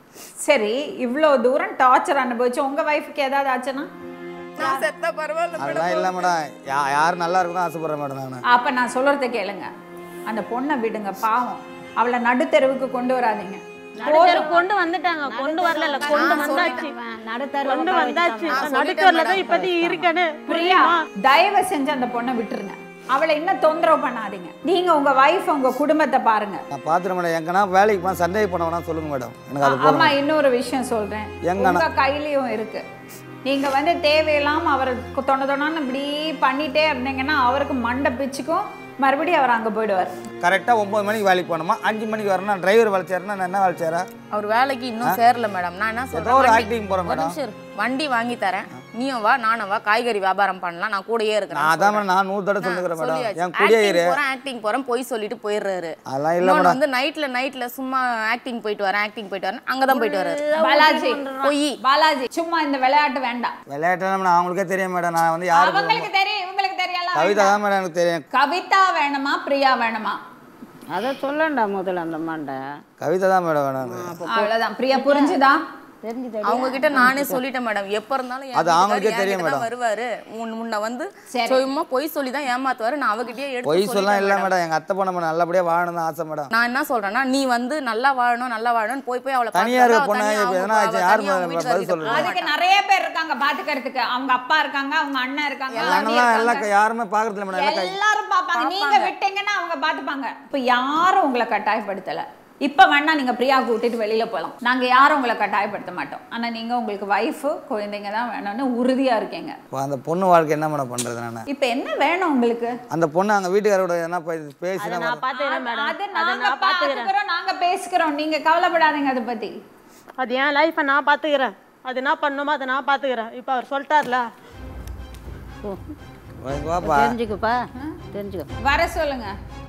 சரி இவ்வளோ தூரம் டார்ச்சர் அனுபவிச்சு உங்க வைஃப்க்கு ஏதாவது ஆச்சுன்னா நான் செத்த பரவாயில்ல அதெல்லாம் இல்லை மேடம் யா யார் நல்லா இருக்குன்னு ஆசைப்பட்றேன் மேடம் நான் அப்ப நான் சொல்றத கேளுங்க அந்த பொண்ணை விடுங்க பாவம் அவளை நடுத்தெருவுக்கு கொண்டு வராதீங்க நடுத்தரு கொண்டு வந்துட்டாங்க கொண்டு வரல இல்ல கொண்டு வந்தாச்சு கொண்டு வந்தாச்சு நடுத்தரில் தான் இப்போதைக்கு இருக்கேன்னு பிரியா தயவு செஞ்சு அந்த பொண்ணை விட்டுருங்க அவளை இன்னும் தொந்தரவு பண்ணாதீங்க நீங்க உங்க வைஃப் உங்க குடும்பத்தை பாருங்க நான் பார்த்துட்டு மேடம் எங்கன்னா வேலைக்கு போனால் சந்தேக பண்ண வேணாம் சொல்லுங்க மேடம் எனக்கு அது அம்மா போதும் இன்னொரு விஷயம் சொல்றேன் எங்கண்ணா? உங்க கையிலயும் இருக்கு நீங்க வந்து தேவையில்லாம அவரை தொண தொணன்னு இப்படி பண்ணிட்டே இருந்தீங்கன்னா அவருக்கு மண்டை பிச்சுக்கும் மறுபடியும் அவர் அங்க போயிடுவார் கரெக்டாக ஒம்பது மணிக்கு வேலைக்கு போகணுமா அஞ்சு மணிக்கு வரணும் டிரைவர் வேலை செய்யறேன்னா நான் என்ன வேலை செய்கிறேன் அவர் வேலைக்கு இன்னும் சேரல மேடம் நான் என்ன ஏதோ ஒரு சொல்றேன் acting போறேன் ஒரு மேடம். நிமிஷம் இரு. வண்டி வாங்கி தரேன் நீயும் வா நானும் வா காய்கறி வியாபாரம் பண்ணலாம் நான் கூடயே இருக்கிறேன் நான் அதான் மேடம் நான் நூறு தடவை சொல்லுகிறேன் மேடம் சொல்லியாச்சு. என் கூடயே Acting இரு போறேன் ஆக்டிங் போறேன் போய் சொல்லிட்டு போயிடுறாரு அதெல்லாம் இல்லை இன்னொன்னு மேடம் வந்து நைட்ல நைட்ல சும்மா ஆக்டிங் போயிட்டு வரேன் ஆக்டிங் போயிட்டு வரேன் அங்கதான் போயிட்டு வராரு பாலாஜி பொய் பாலாஜி சும்மா இந்த விளையாட்டு வேண்டாம் விளையாட்டுலாம் மேடம் அவங்களுக்கே தெரியும் மேடம் நான் வந்து யாருக்கு அவங்களுக்கு தெரியும் இவங்களுக்கு தெரியல கவிதா தான் மேடம் எனக்கு தெரியும் கவிதா வேணுமா பிரியா வேணுமா அதை சொல்லண்டா முதல்ல அந்த மாண்ட கவிதை தான் மேடம் வேணும் அவ்வளவுதான் பிரியா புரிஞ்சுதா தெரிஞ்சுதா அவங்க கிட்ட நானே சொல்லிட்டேன் மேடம் எப்ப இருந்தாலும் என் அது அவங்களுக்கே வீட்டுக்காரர் தெரியும் என்கிட்ட தான் மேடம். வருவாரு உன் முன்ன வந்து சும்மா பொய் சொல்லி தான் ஏமாத்துவாரு நான் அவகிட்டயே எடுத்து பொய் சொல்லிட்டேன் சொல்லலாம் இல்லை மேடம். மேடம் எங்கள் அத்தை பொண்ணு நல்லபடியாக வாழணும் தான் ஆசை மேடம் நான் என்ன சொல்றேன்னா நீ வந்து நல்லா வாழணும் நல்லா வாழணும் போய் போய் அவளை தனியா இருக்க பார்க்கறதா, பொண்ணு அவ இப்ப தனியா எதனா அவங்க- ஆச்சு, அவ யார் தனியா அவங்க பதில் வீட்டுக்காரர்கிட்ட சொல்றது? போவா. அதுக்கு நிறைய பேர் இருக்காங்க பாத்துக்கிறதுக்கு அவங்க அப்பா இருக்காங்க அவங்க அண்ணன் இருக்காங்க எங்கள் ஆண்டி அண்ணெல்லாம் எல்லாம் இருக்காங்க. க- யாருமே பார்க்கறதில்ல மேடம் எல்லாம் கை எல்லாரும் பாப்பாங்க நீங்க விட்டீங்கன்னா அவங்க பாத்துப்பாங்க இப்ப யாரும் உங்களை கட்டாயப்படுத்தல இப்ப வேணா நீங்க பிரியா கூட்டிட்டு வெளியில போலாம் நாங்க யாரும் உங்களை கட்டாயப்படுத்த மாட்டோம் ஆனா நீங்க உங்களுக்கு வைஃப் குழந்தைங்க தான் வேணும்னு உறுதியா இருக்கீங்க இப்போ அந்த பொண்ணு வாழ்க்கை என்ன மேடம் பண்ணுறது நான் இப்ப என்ன வேணும் உங்களுக்கு அந்த பொண்ணு அங்கே வீட்டுக்காரோட எதனா போய் பேசினா நான் பார்த்துக்கிறேன் மேடம் அது அதை நாங்க நான் பார்த்துக்கிறேன் பாத்துக்கிறோம் நாங்க பேசிக்கிறோம் நீங்க கவலைப்படாதீங்க அதை பத்தி அது என் லைஃப்பை நான் பார்த்துக்கிறேன் அது என்ன பண்ணணுமோ அதை நான் பார்த்துக்கிறேன் இப்போ அவர் சொல்லிட்டார்ல வாப்பா தெரிஞ்சுக்கப்பா தெரிஞ்சுக்க வர சொல்லுங்க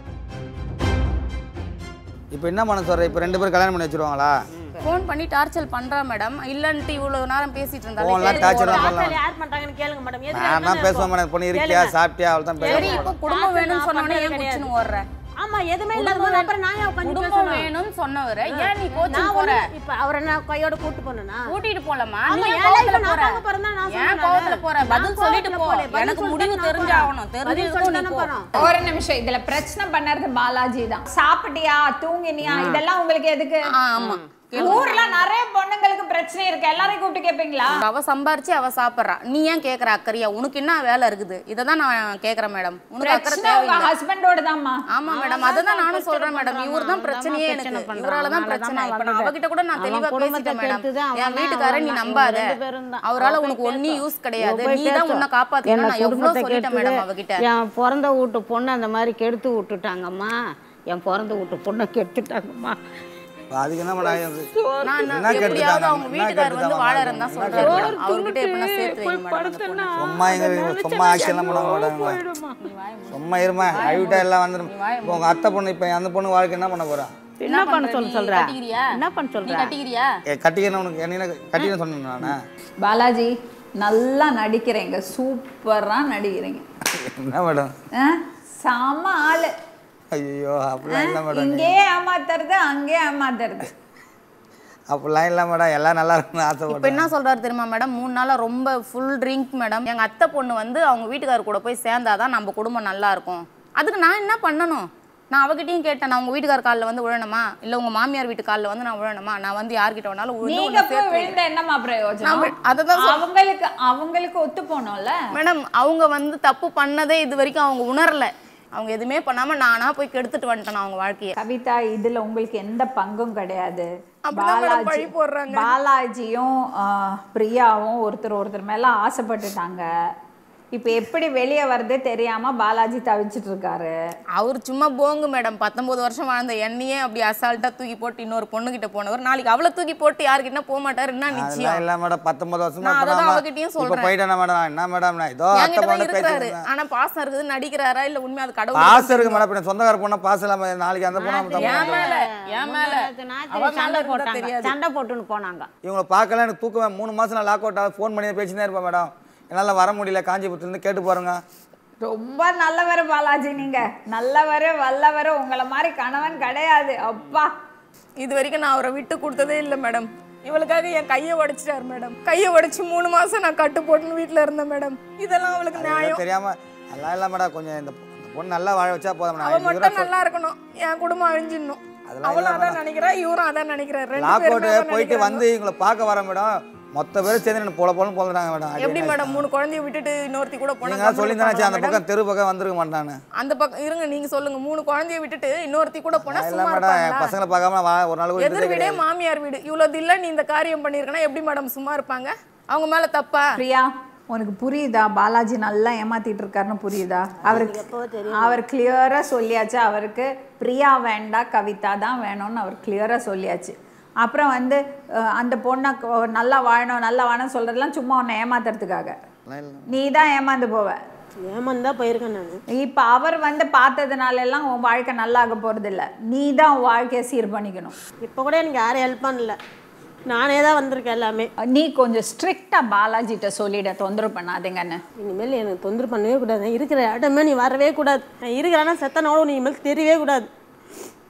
இப்போ என்ன பண்ண சொல்ற இப்போ ரெண்டு பேரும் கல்யாணம் பண்ணி வச்சிருவாங்களா ஃபோன் பண்ணி டார்ச்சர் பண்றா மேடம் இல்லன்ட்டு இவ்வளவு நேரம் பேசிட்டு ஃபோன்லாம் இருந்தாலே டார்ச்சர் தான் டாக்டர் பண்ணலாம் யார் பண்றாங்கன்னு கேளுங்க மேடம் எதுக்கு நான் தான் பேசுவேன் மேடம் பொண்ணு இருக்கியா சாப்பிட்டியா அவள் தான் சரி பேசுவேன் இப்போ குடும்பம் வேணும்னு சொன்னவனே ஏன் கிடையாது. குச்சின்னு ஓடுற ஆமா எதுவுமே இல்லாத போது அப்புறம் நான் ஏன் உட்காந்து குடும்பம் பேசணும் வேணும்னு சொன்னவரை ஏன் நீ நான் கோச்சிங் போற ஒண்ணு இப்ப அவரை நான் கையோட கூட்டு போனா கூட்டிட்டு போலமா ஆமா, நீ என் ஏன் life கோவத்துல நான் போற பார்க்க போறேன் தான் நான் ஏன் சொல்றேன். கோவத்துல போற நான் பதில் சொல்லிட்டு கோவத்துல போ போல. பதில் எனக்கு சொல்லிட்டு முடிவு நான் தெரிஞ்சாகணும் போறேன். பதில் தெரிஞ்சிருக்கும் சொல்லிட்டு நீ நான் போ போறேன். ஒரு நிமிஷம் இதுல பிரச்சனை பண்ணறது பாலாஜி தான் சாப்பிட்டியா தூங்கினியா இதெல்லாம் உங்களுக்கு எதுக்கு ஆ, ஆமா ஊர்ல நிறைய பொண்ணுங்களுக்கு பிரச்சனை இருக்கு எல்லாரையும் கூப்பிட்டு கேப்பீங்களா அவ சம்பாரிச்சு அவ சாப்பிடுறா நீ ஏன் கேக்குற அக்கறையா உனக்கு என்ன வேலை இருக்குது இதை தான் நான் கேக்குறேன் மேடம் உனக்கு அக்கறை பிரச்சனை உங்க தேவையில்லை ஹஸ்பண்டோட தான்மா ஆமா மேடம் அதுதான் நானும் சொல்றேன் மேடம் இவர் தான் பிரச்சனையே எனக்கு இவரால தான் பிரச்சனை இப்ப நான் அவகிட்ட கூட நான் தெளிவா பேசிட்டேன் மேடம் என் வீட்டுக்காரர் நீ நம்பாத அவரால உனக்கு ஒன்னும் யூஸ் கிடையாது நீ தான் உன்னை காப்பாத்தணும் நான் எவ்வளவு சொல்லிட்டேன் மேடம் அவகிட்ட என் பிறந்த வீட்டு பொண்ணு அந்த மாதிரி கெடுத்து விட்டுட்டாங்கம்மா என் பிறந்த வீட்டு பொண்ணை கெடுத்துட்டாங்கம்மா இப்போ அதுக்கு என்ன மேடம் நான் என்ன நான் எப்படியாவது கெடுத்துட்டாங்க? அவங்க என்ன வீட்டுக்காரர் வந்து கெடுத்துட்டாங்க? வாழறேன் தான் என்ன சொல்றாரு மேடம். அவர்கிட்ட எப்படின்னா சேர்த்து வைங்க மேடம் அந்த பொண்ணை. சும்மா எங்க சும்மா ஆக்ஷன்லாம் பண்ண மாட்டாங்க சும்மா இருமா அழுவிட்டா எல்லாம் வந்துடும் இப்போ உங்கள் அத்தை பொண்ணு இப்போ அந்த பொண்ணு வாழ்க்கை என்ன பண்ண போறா என்ன பண்ண பண்ற? சொல்ல நீ சொல்ற கட்டிக்கிறியா? என்ன பண்ண நீ சொல்ற கட்டிக்கிறியா ஏ கட்டிக்கிறேன் உனக்கு என்ன கட்டிக்கிறேன் சொன்னேன் நான் பாலாஜி நல்லா நடிக்கிறீங்க சூப்பரா நடிக்கிறீங்க என்ன மேடம் ஆ? செம ஆளு ஐயோ அப்படிலாம் இல்லை மேடம் இங்கே ஏமாத்துறது அங்கே ஏமாத்துறது அப்படிலாம் இல்லை மேடம் எல்லாம் நல்லா இருக்குன்னு இப்ப ஆசைப்பட்டேன் என்ன சொல்றாரு தெரியுமா மேடம் மூணு நாளா ரொம்ப ஃபுல் ட்ரிங்க் மேடம் எங்க அத்தை பொண்ணு வந்து அவங்க வீட்டுக்காரர் கூட போய் சேர்ந்தாதான் நம்ம குடும்பம் நல்லா இருக்கும் அதுக்கு நான் என்ன பண்ணணும் நான் அவகிட்டயும் கேட்டேன் நான் உங்க வீட்டுக்கார காலில் வந்து விழணுமா இல்ல உங்க மாமியார் வீட்டு காலில் வந்து நான் விழணுமா நான் வந்து யார்கிட்ட வேணாலும் விழுந்து நீங்க உன்னை போய் சேர்த்து விழுந்த என்னமா பிரயோஜனம் நான் அததான் சொல்- அவங்களுக்கு அவங்களுக்கு ஒத்து போனோம்ல மேடம் அவங்க வந்து தப்பு பண்ணதே இது வரைக்கும் அவங்க உணரல அவங்க எதுவுமே பண்ணாம நானா போய் கெடுத்துட்டு வந்துட்டேன் அவங்க வாழ்க்கையை கவிதா இதுல உங்களுக்கு எந்த பங்கும் கிடையாது அப்படிதான் madam பாலாஜி பழி போடுறாங்க. பாலாஜியும் ஆ, பிரியாவும் ஒருத்தர் ஒருத்தர் மேல ஆசைப்பட்டுட்டாங்க இப்போ எப்படி வெளியே வரதே தெரியாம பாலாஜி தவிச்சிட்டு இருக்காரு அவர் சும்மா போங்கு மேடம் பத்தொன்பது வருஷம் வாழ்ந்த என்னையே அப்படி அசால்ட்டா தூக்கி போட்டு இன்னொரு பொண்ணுகிட்ட போனவர் நாளைக்கு அவளை தூக்கி போட்டு யாருக்கிட்ட போக மாட்டாரு என்ன அதெல்லாம் நிச்சயம் இல்லை மேடம் பத்தொன்பது வருஷம் நான் தான் அதை தான் பண்ணாம அவகிட்டயும் இப்போ சொல்றேன். போயிட்டேனா மேடம் என்ன மேடம் நான் ஏதோ அத்தை என்கிட்ட தான் பொண்ணு இருக்கிறாரு பேசிட்டு ஆனா பாசம் இருக்குது நடிக்கிறாரா இல்ல உண்மையா அது கடவுள் பாசம் இருக்கு மேடம் இப்போ சொந்தக்கார பொண்ணா பாசம் இல்லாம நாளைக்கு அந்த பொண்ணை நம்ம தப்பு என் மேல என் மேல அவ மேல சண்டை இருந்தா போட்டாங்க தெரியாது சண்டை போட்டுன்னு போனாங்க இவங்களை பார்க்கல எனக்கு தூக்கம் மூணு மாசம் நான் லாக் அவுட் ஆக ஃபோன் பண்ணி பேசினே இருப்பேன் மேடம் என்னால் வர முடியல காஞ்சிபுரத்துலேருந்து கேட்டு பாருங்க ரொம்ப நல்லவர் பாலாஜி நீங்க நல்லவர் வல்லவர் உங்களை மாதிரி கணவன் கிடையாது அப்பா இது வரைக்கும் நான் அவரை விட்டு கொடுத்ததே இல்லை மேடம் இவளுக்காக என் கையை உடைச்சிட்டாரு மேடம் கையை உடைச்சு மூணு மாசம் நான் கட்டு போட்டுன்னு வீட்டுல இருந்தேன் மேடம் இதெல்லாம் அவளுக்கு அதெல்லாம் நியாயம் தெரியாம நல்லா இல்லை மேடம் கொஞ்சம் இந்த பொ- இந்த பொண்ணு நல்லா வாழ வச்சா போதும் அவ நான் மட்டும் நல்லா இருக்கணும் என் குடும்பம் அழிஞ்சிடணும் அதெல்லாம் அவளும் இல்ல அதான் நினைக்கிறா இவரும் அதான் நினைக்கிறாரு ரெண்டு லாக் பேருமே அவுட் அதான் போயிட்டு நினைக்கிறாங்க. வந்து இவங்களை பார்க்க வரேன் மேடம் மொத்த பேரும் சேர்ந்து என்ன போல போலன்னு போதுறாங்க மேடம் எப்படி மேடம் மூணு குழந்தைய விட்டுட்டு இன்னொருத்தி கூட போனா நீங்க சொல்லி தானே அந்த மேடம்? பக்கம் தெரு பக்கம் வந்திருக்க மாட்டானு அந்த பக்கம் இருங்க நீங்க சொல்லுங்க மூணு குழந்தைய விட்டுட்டு இன்னொருத்தி கூட போனா இல்லை சும்மா மேடம் என் இருப்பாங்களா பசங்களை பார்க்காம வா ஒரு நாள் கூட எதிர் இருந்ததே வீடே கிடையாது. மாமியார் வீடு இவ்வளவு தில்ல நீ இந்த காரியம் பண்ணிருக்கனா எப்படி மேடம் சும்மா இருப்பாங்க அவங்க மேல தப்பா பிரியா உனக்கு புரியுதா பாலாஜி நல்லா ஏமாத்திட்டு இருக்காருன்னு புரியுதா அவருக்கு அவர் கிளியரா சொல்லியாச்சு அவருக்கு பிரியா வேண்டாம் கவிதா தான் வேணும்னு அவர் கிளியரா சொல்லியாச்சு அப்புறம் வந்து அஹ், அந்த பொண்ணை கொ- நல்லா வாழணும் நல்லா வாழணும் சொல்றதெல்லாம் சும்மா உன்னை ஏமாத்துறதுக்காக அதெல்லாம் இல்லை. நீ தான் ஏமாந்து போவ ஏமாந்து தான் போயிருக்கேன் நான் இப்போ அவர் வந்து பார்த்ததுனால எல்லாம் உன் வாழ்க்கை நல்லாக போறது இல்ல நீ தான் உன் வாழ்க்கையை சீர் பண்ணிக்கணும் இப்போ கூட எனக்கு யாரும் ஹெல்ப் பண்ணல நானே தான் வந்திருக்கேன் எல்லாமே நீ கொஞ்சம் ஸ்ட்ரிக்டா பாலாஜிட்ட சொல்லிட தொந்தரவு பண்ணாதீங்கன்னு இனிமேல் எனக்கு தொந்தரவு பண்ணவே கூடாது நான் இருக்கிற இடமே நீ வரவே கூடாது நான் இருக்கிறேன்னா செத்தனோட நீ இனிமேல் தெரியவே கூடாது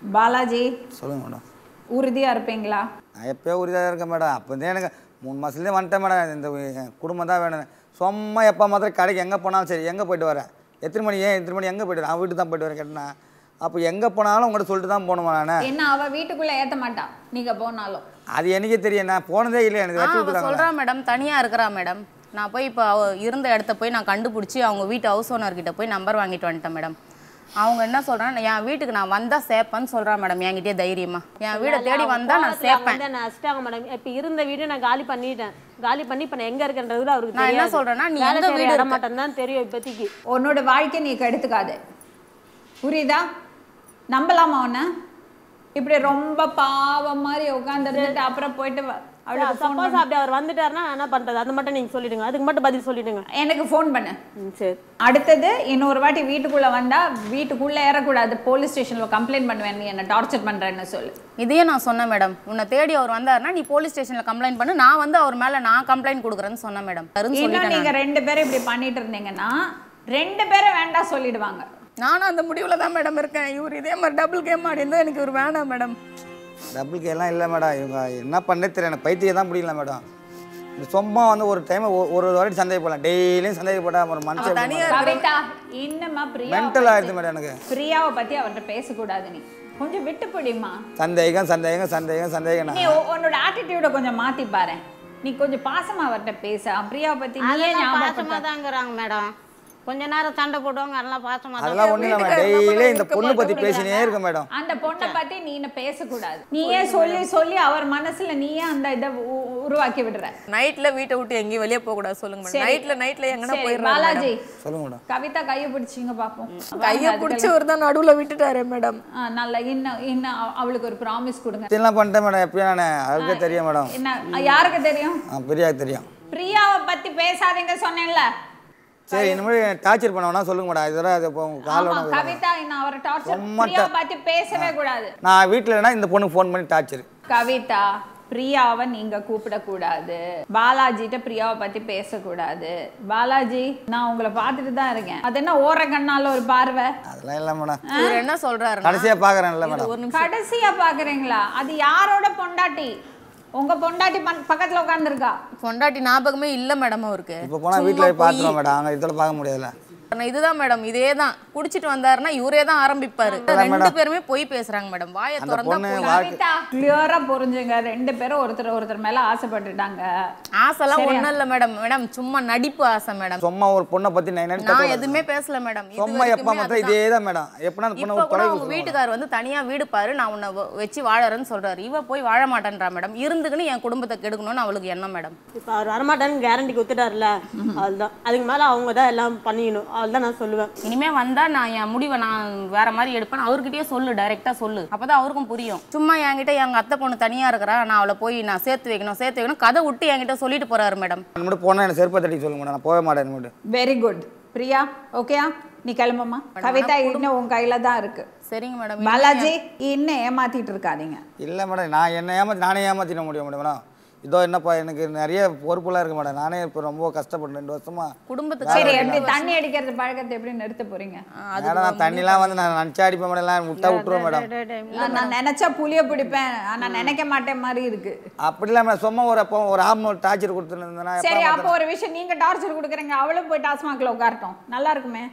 பாலாஜி சொல்லுங்கள் மேடம் உறுதியா இருப்பீங்களா நான் எப்போயோ உறுதியாக இருக்கேன் மேடம் அப்போ தான் எனக்கு மூணு மாதத்துலேயே வந்துட்டேன் மேடம் இந்த என் குடும்பம் தான் வேணும் சும்மா எப்போ மாத்திரம் கடைக்கு எங்கே போனாலும் சரி எங்கே போயிட்டு வரேன் எத்தனை மணி ஏன் எத்தனை மணி எங்கே போயிட்டு வரேன் அவன் வீட்டுக்கு தான் போயிட்டு வரேன் கேட்டேன்னா அப்போ எங்கே போனாலும் உங்கள்கிட்ட சொல்லிட்டு தான் போகணுமா நான் என்ன அவ வீட்டுக்குள்ள ஏத்த மாட்டா நீங்க போனாலும் அது எனக்கே தெரியும் நான் போனதே இல்லை எனக்கு ஆ வச்சு அவ விட்டுருக்காங்க சொல்றா மேடம் தனியா இருக்கிறா மேடம் நான் போய் இப்போ அவ இருந்த இடத்த போய் நான் கண்டுபிடிச்சி அவங்க வீட்டு ஹவுஸ் ஓனர் கிட்ட போய் நம்பர் வாங்கிட்டு வந்துட்டேன் மேடம் அவங்க என்ன சொல்றாங்க என் வீட்டுக்கு நான் வந்தா சேர்ப்பேன்னு சொல்றா மேடம் என்கிட்டயே தைரியமா என் வீடை தேடி வந்தா நான் சேர்ப்பேன் வந்து நான் அசிட்டாங்க மேடம் இப்போ இருந்த வீடு நான் காலி பண்ணிட்டேன் காலி பண்ணி இப்போ நான் எங்க இருக்கேன்றது கூட அவருக்கு நான் என்ன தெரியாது. சொல்றேன்னா, நீ வேலை எந்த செய்ற வீடு இடம் இருக்க? மட்டும் தான் தெரியும் இப்போதைக்கு உன்னோட வாழ்க்கை நீ கெடுத்துக்காத புரியுதா நம்பலாமா உன்னை இப்படி ரொம்ப பாவம் மாதிரி உட்காந்துருந்துட்டு அப்புறம் போயிட்டு வ- அவளுக்கு phone சப்போஸ் அப்படி அவர் வந்துட்டாருன்னா நான் என்ன பண்றது அது மட்டும் நீங்க சொல்லிடுங்க அதுக்கு மட்டும் பதில் சொல்லிடுங்க எனக்கு ஃபோன் பண்ணு ம், சரி அடுத்தது இன்னொரு வாட்டி வீட்டுக்குள்ள வந்தா வீட்டுக்குள்ள ஏறக்கூடாது போலீஸ் ஸ்டேஷன்ல கம்ப்ளைண்ட் பண்ணுவேன் நீ என்ன டார்ச்சர் பண்றேன்னு சொல்லு இதையே நான் சொன்னேன் மேடம் உன்னை தேடி அவர் வந்தாருன்னா நீ போலீஸ் ஸ்டேஷன்ல கம்ப்ளைண்ட் பண்ணு நான் வந்து அவர் மேல நான் கம்ப்ளைண்ட் கொடுக்குறேன்னு சொன்னேன் மேடம் இன்னும் சொல்லிட்டேன் நீங்க நான். ரெண்டு பேரும் இப்படி பண்ணிட்டு இருந்தீங்கன்னா ரெண்டு பேரும் வேண்டாம் சொல்லிடுவாங்க நானும் அந்த முடிவுல தான் மேடம் இருக்கேன் இவர் இதே மாதிரி டபுள் கேம் ஆடி இருந்தா எனக்கு இவர் வேணாம் மேடம் டபுள் கேலாம் இல்லை மேடம் இவங்க என்ன பண்ணே தெரியல எனக்கு பைத்தியம் தான் முடியல மேடம் இந்த சும்மா வந்து ஒரு டைம் ஒரு வாட்டி சந்தேகப்படலாம் டெய்லியும் சந்தேகப்படாம ஒரு மனுஷன் கவிதா இன்னமா பிரியா மென்டல் ஆயிடுது மேடம் எனக்கு பிரியாவை பத்தி அவர்கிட்ட பேசக்கூடாது நீ கொஞ்சம் விட்டு பிடிமா சந்தேகம் சந்தேகம் சந்தேகம் சந்தேகம் நீ உ- உன்னோட ஆட்டிடியூட கொஞ்சம் மாத்தி பாரு நீ கொஞ்சம் பாசமா அவர்கிட்ட பேச பிரியாவை பத்தி நீயே அதெல்லாம் பாசமாக ஞாபகப்படுத்த தாங்கிறாங்க மேடம் கொஞ்ச நேரம் சண்டை போடுவாங்க அதெல்லாம் பாசமாக அதெல்லாம் ஒன்றும் இல்லை டெய்லியும் இந்த பொண்ணு பற்றி பேசினே இருக்க மேடம் அந்த பொண்ணை பத்தி நீ பேசக்கூடாது நீயே சொல்லி சொல்லி அவர் மனசுல நீயே அந்த இதை உ- உருவாக்கி விடுற நைட்ல வீட்டை விட்டு எங்கேயும் வெளியே போக கூடாது சொல்லுங்க மேடம் சரி. நைட்ல நைட்ல எங்கன்னா சரி, போயிடுறாங்க பாலாஜி சொல்லுங்க மேடம் கவிதா கையை பிடிச்சிங்க பாப்போம் கையை பிடிச்சவர் தான் நடுவுல விட்டுட்டாரு மேடம் ஆ, நல்லா இன்னும் இன்னும் அவ- அவளுக்கு ஒரு ப்ராமிஸ் கொடுங்க இதெல்லாம் பண்ணிட்டேன் மேடம் எப்பயும் நான் அதுக்கே தெரியும் மேடம் என்ன யாருக்கு தெரியும் ஆ பெரியாக்கு தெரியும் பிரியாவை பத்தி பேசாதீங்க சொன்னேன்ல சரி இனிமேல் டார்ச்சர் பண்ண வேணா சொல்லுங்க மேடம் இதெல்லாம் இது இப்போ உங்க கால் ஆமா வேணும் கவிதா இன்னும் அவரை டார்ச்சர் சும்மா பிரியாவை ட- பத்தி பேசவே கூடாது நான் வீட்டில் இல்லைனா இந்த பொண்ணுக்கு ஃபோன் பண்ணி டார்ச்சர் கவிதா பிரியாவை நீங்க கூப்பிடக்கூடாது பாலாஜிட்ட பிரியாவை பத்தி பேசக்கூடாது பாலாஜி நான் உங்களை பார்த்துட்டு தான் இருக்கேன் அது என்ன ஓர கண்ணால ஒரு பார்வை அதெல்லாம் இல்லை மேடம் இவர் என்ன சொல்றாரு கடைசியாக பார்க்குறேன்ல மேடம் கடைசியா பாக்குறீங்களா அது யாரோட பொண்டாட்டி உங்க பொண்டாட்டி பன்- பக்கத்துல உட்காந்துருக்கா பொண்டாட்டி ஞாபகமே இல்ல மேடம் அவருக்கு இப்போ போனால் சும்மா வீட்டில் போய் போய் பார்த்துருவோம் மேடம் அங்கே இதில் பார்க்க முடியாதுல்ல ஆனா இதுதான் மேடம் இதே தான் குடிச்சிட்டு வந்தாருன்னா இவரே தான் ஆரம்பிப்பாரு அதான் ரெண்டு மேடம். பேருமே போய் பேசுறாங்க மேடம் வாயை அந்த திறந்தா பொண்ணு போய். வாழ்க்கை- கவிதா கிளியரா புரிஞ்சுங்க ரெண்டு பேரும் ஒருத்தர் ஒருத்தர் மேல ஆசைப்பட்டுட்டாங்க ஆசைலாம் சரியா? ஒண்ணும் இல்ல மேடம் மேடம் சும்மா நடிப்பு ஆசை மேடம் சும்மா ஒரு பொண்ணை பற்றி நான் என்ன நான் எதுவுமே பேசல மேடம் இது சும்மா எப்போ வரைக்குமே மாத்திரம் அதுதான். இதே தான் மேடம் எப்படின்னா அந்த பொண்ணை இப்ப ஒரு கூட தொலைவு அவங்க வீட்டுக்கார் வந்து தனியா வீடு பாரு நான் உன்னை வ- வச்சு வாழறேன்னு சொல்றாரு இவ போய் வாழ மாட்டேன்றா மேடம் இருந்துக்குன்னு என் குடும்பத்தை கெடுக்கணும்னு அவளுக்கு எண்ணம் மேடம் இப்போ அவர் வரமாட்டான்னு கேரண்டி கொடுத்துட்டாருல அதுதான் அதுக்கு மேலே அவங்க தான் எல்லாம் பண்ணிக்கணும் அதுதான் நான் சொல்லுவேன் இனிமே வந்தா நான் என் முடிவை நான் வேற மாதிரி எடுப்பேன் அவர்கிட்டயே சொல்லு டைரக்டா சொல்லு அப்பதான் அவருக்கும் புரியும் சும்மா என்கிட்ட எங்க அத்தை பொண்ணு தனியா இருக்கிறா நான் அவளை போய் நான் சேர்த்து வைக்கணும் சேர்த்து வைக்கணும் கதை விட்டு என்கிட்ட சொல்லிட்டு போறாரு மேடம் மட்டும் போனால் எனக்கு செருப்பை தட்டி சொல்லுங்க மேடம் நான் போக மாட்டேன் மட்டும் வெரி குட் பிரியா ஓகேயா நீ கிளம்புமா கவிதா இன்னும் உன் கையில தான் இருக்கு சரிங்க மேடம் பாலாஜி இன்னும் ஏமாத்திட்டு இருக்காதீங்க இல்லை மேடம் நான் என்ன ஏமாத்தி நானே ஏமாற்றிட முடியும் மேடம் மேடம் இதோ என்னப்பா எனக்கு நிறைய பொறுப்புலாம் இருக்கு மேடம் நானே இப்போ ரொம்ப கஷ்டப்பட்டேன் ரெண்டு வருஷமா குடும்பத்துக்கு சரி வேலை எப்படி இல்லை. தண்ணி அடிக்கிறது பழக்கத்தை எப்படி நிறுத்த போறீங்க மேடம் நான் தண்ணிலாம் வந்து நான் நினச்சா அடிப்பேன் மேடம் எல்லாம் விட்டா விட்டுருவேன் மேடம் இல்ல, நான் நினைச்சா புளிய பிடிப்பேன் ஆனா நினைக்க மாட்டேன் மாதிரி இருக்கு அப்படிலாம் மேடம் சும்மா ஒரு அப்போ ஒரு ஆம்னோட் டார்ச்சர் கொடுத்துருந்தேன்னா சரி அப்போ ஒரு விஷயம் நீங்க டார்ச்சர் கொடுக்குறீங்க அவளும் போய் டாஸ்மாக்ல உட்காரட்டும் நல்லா இருக்குமே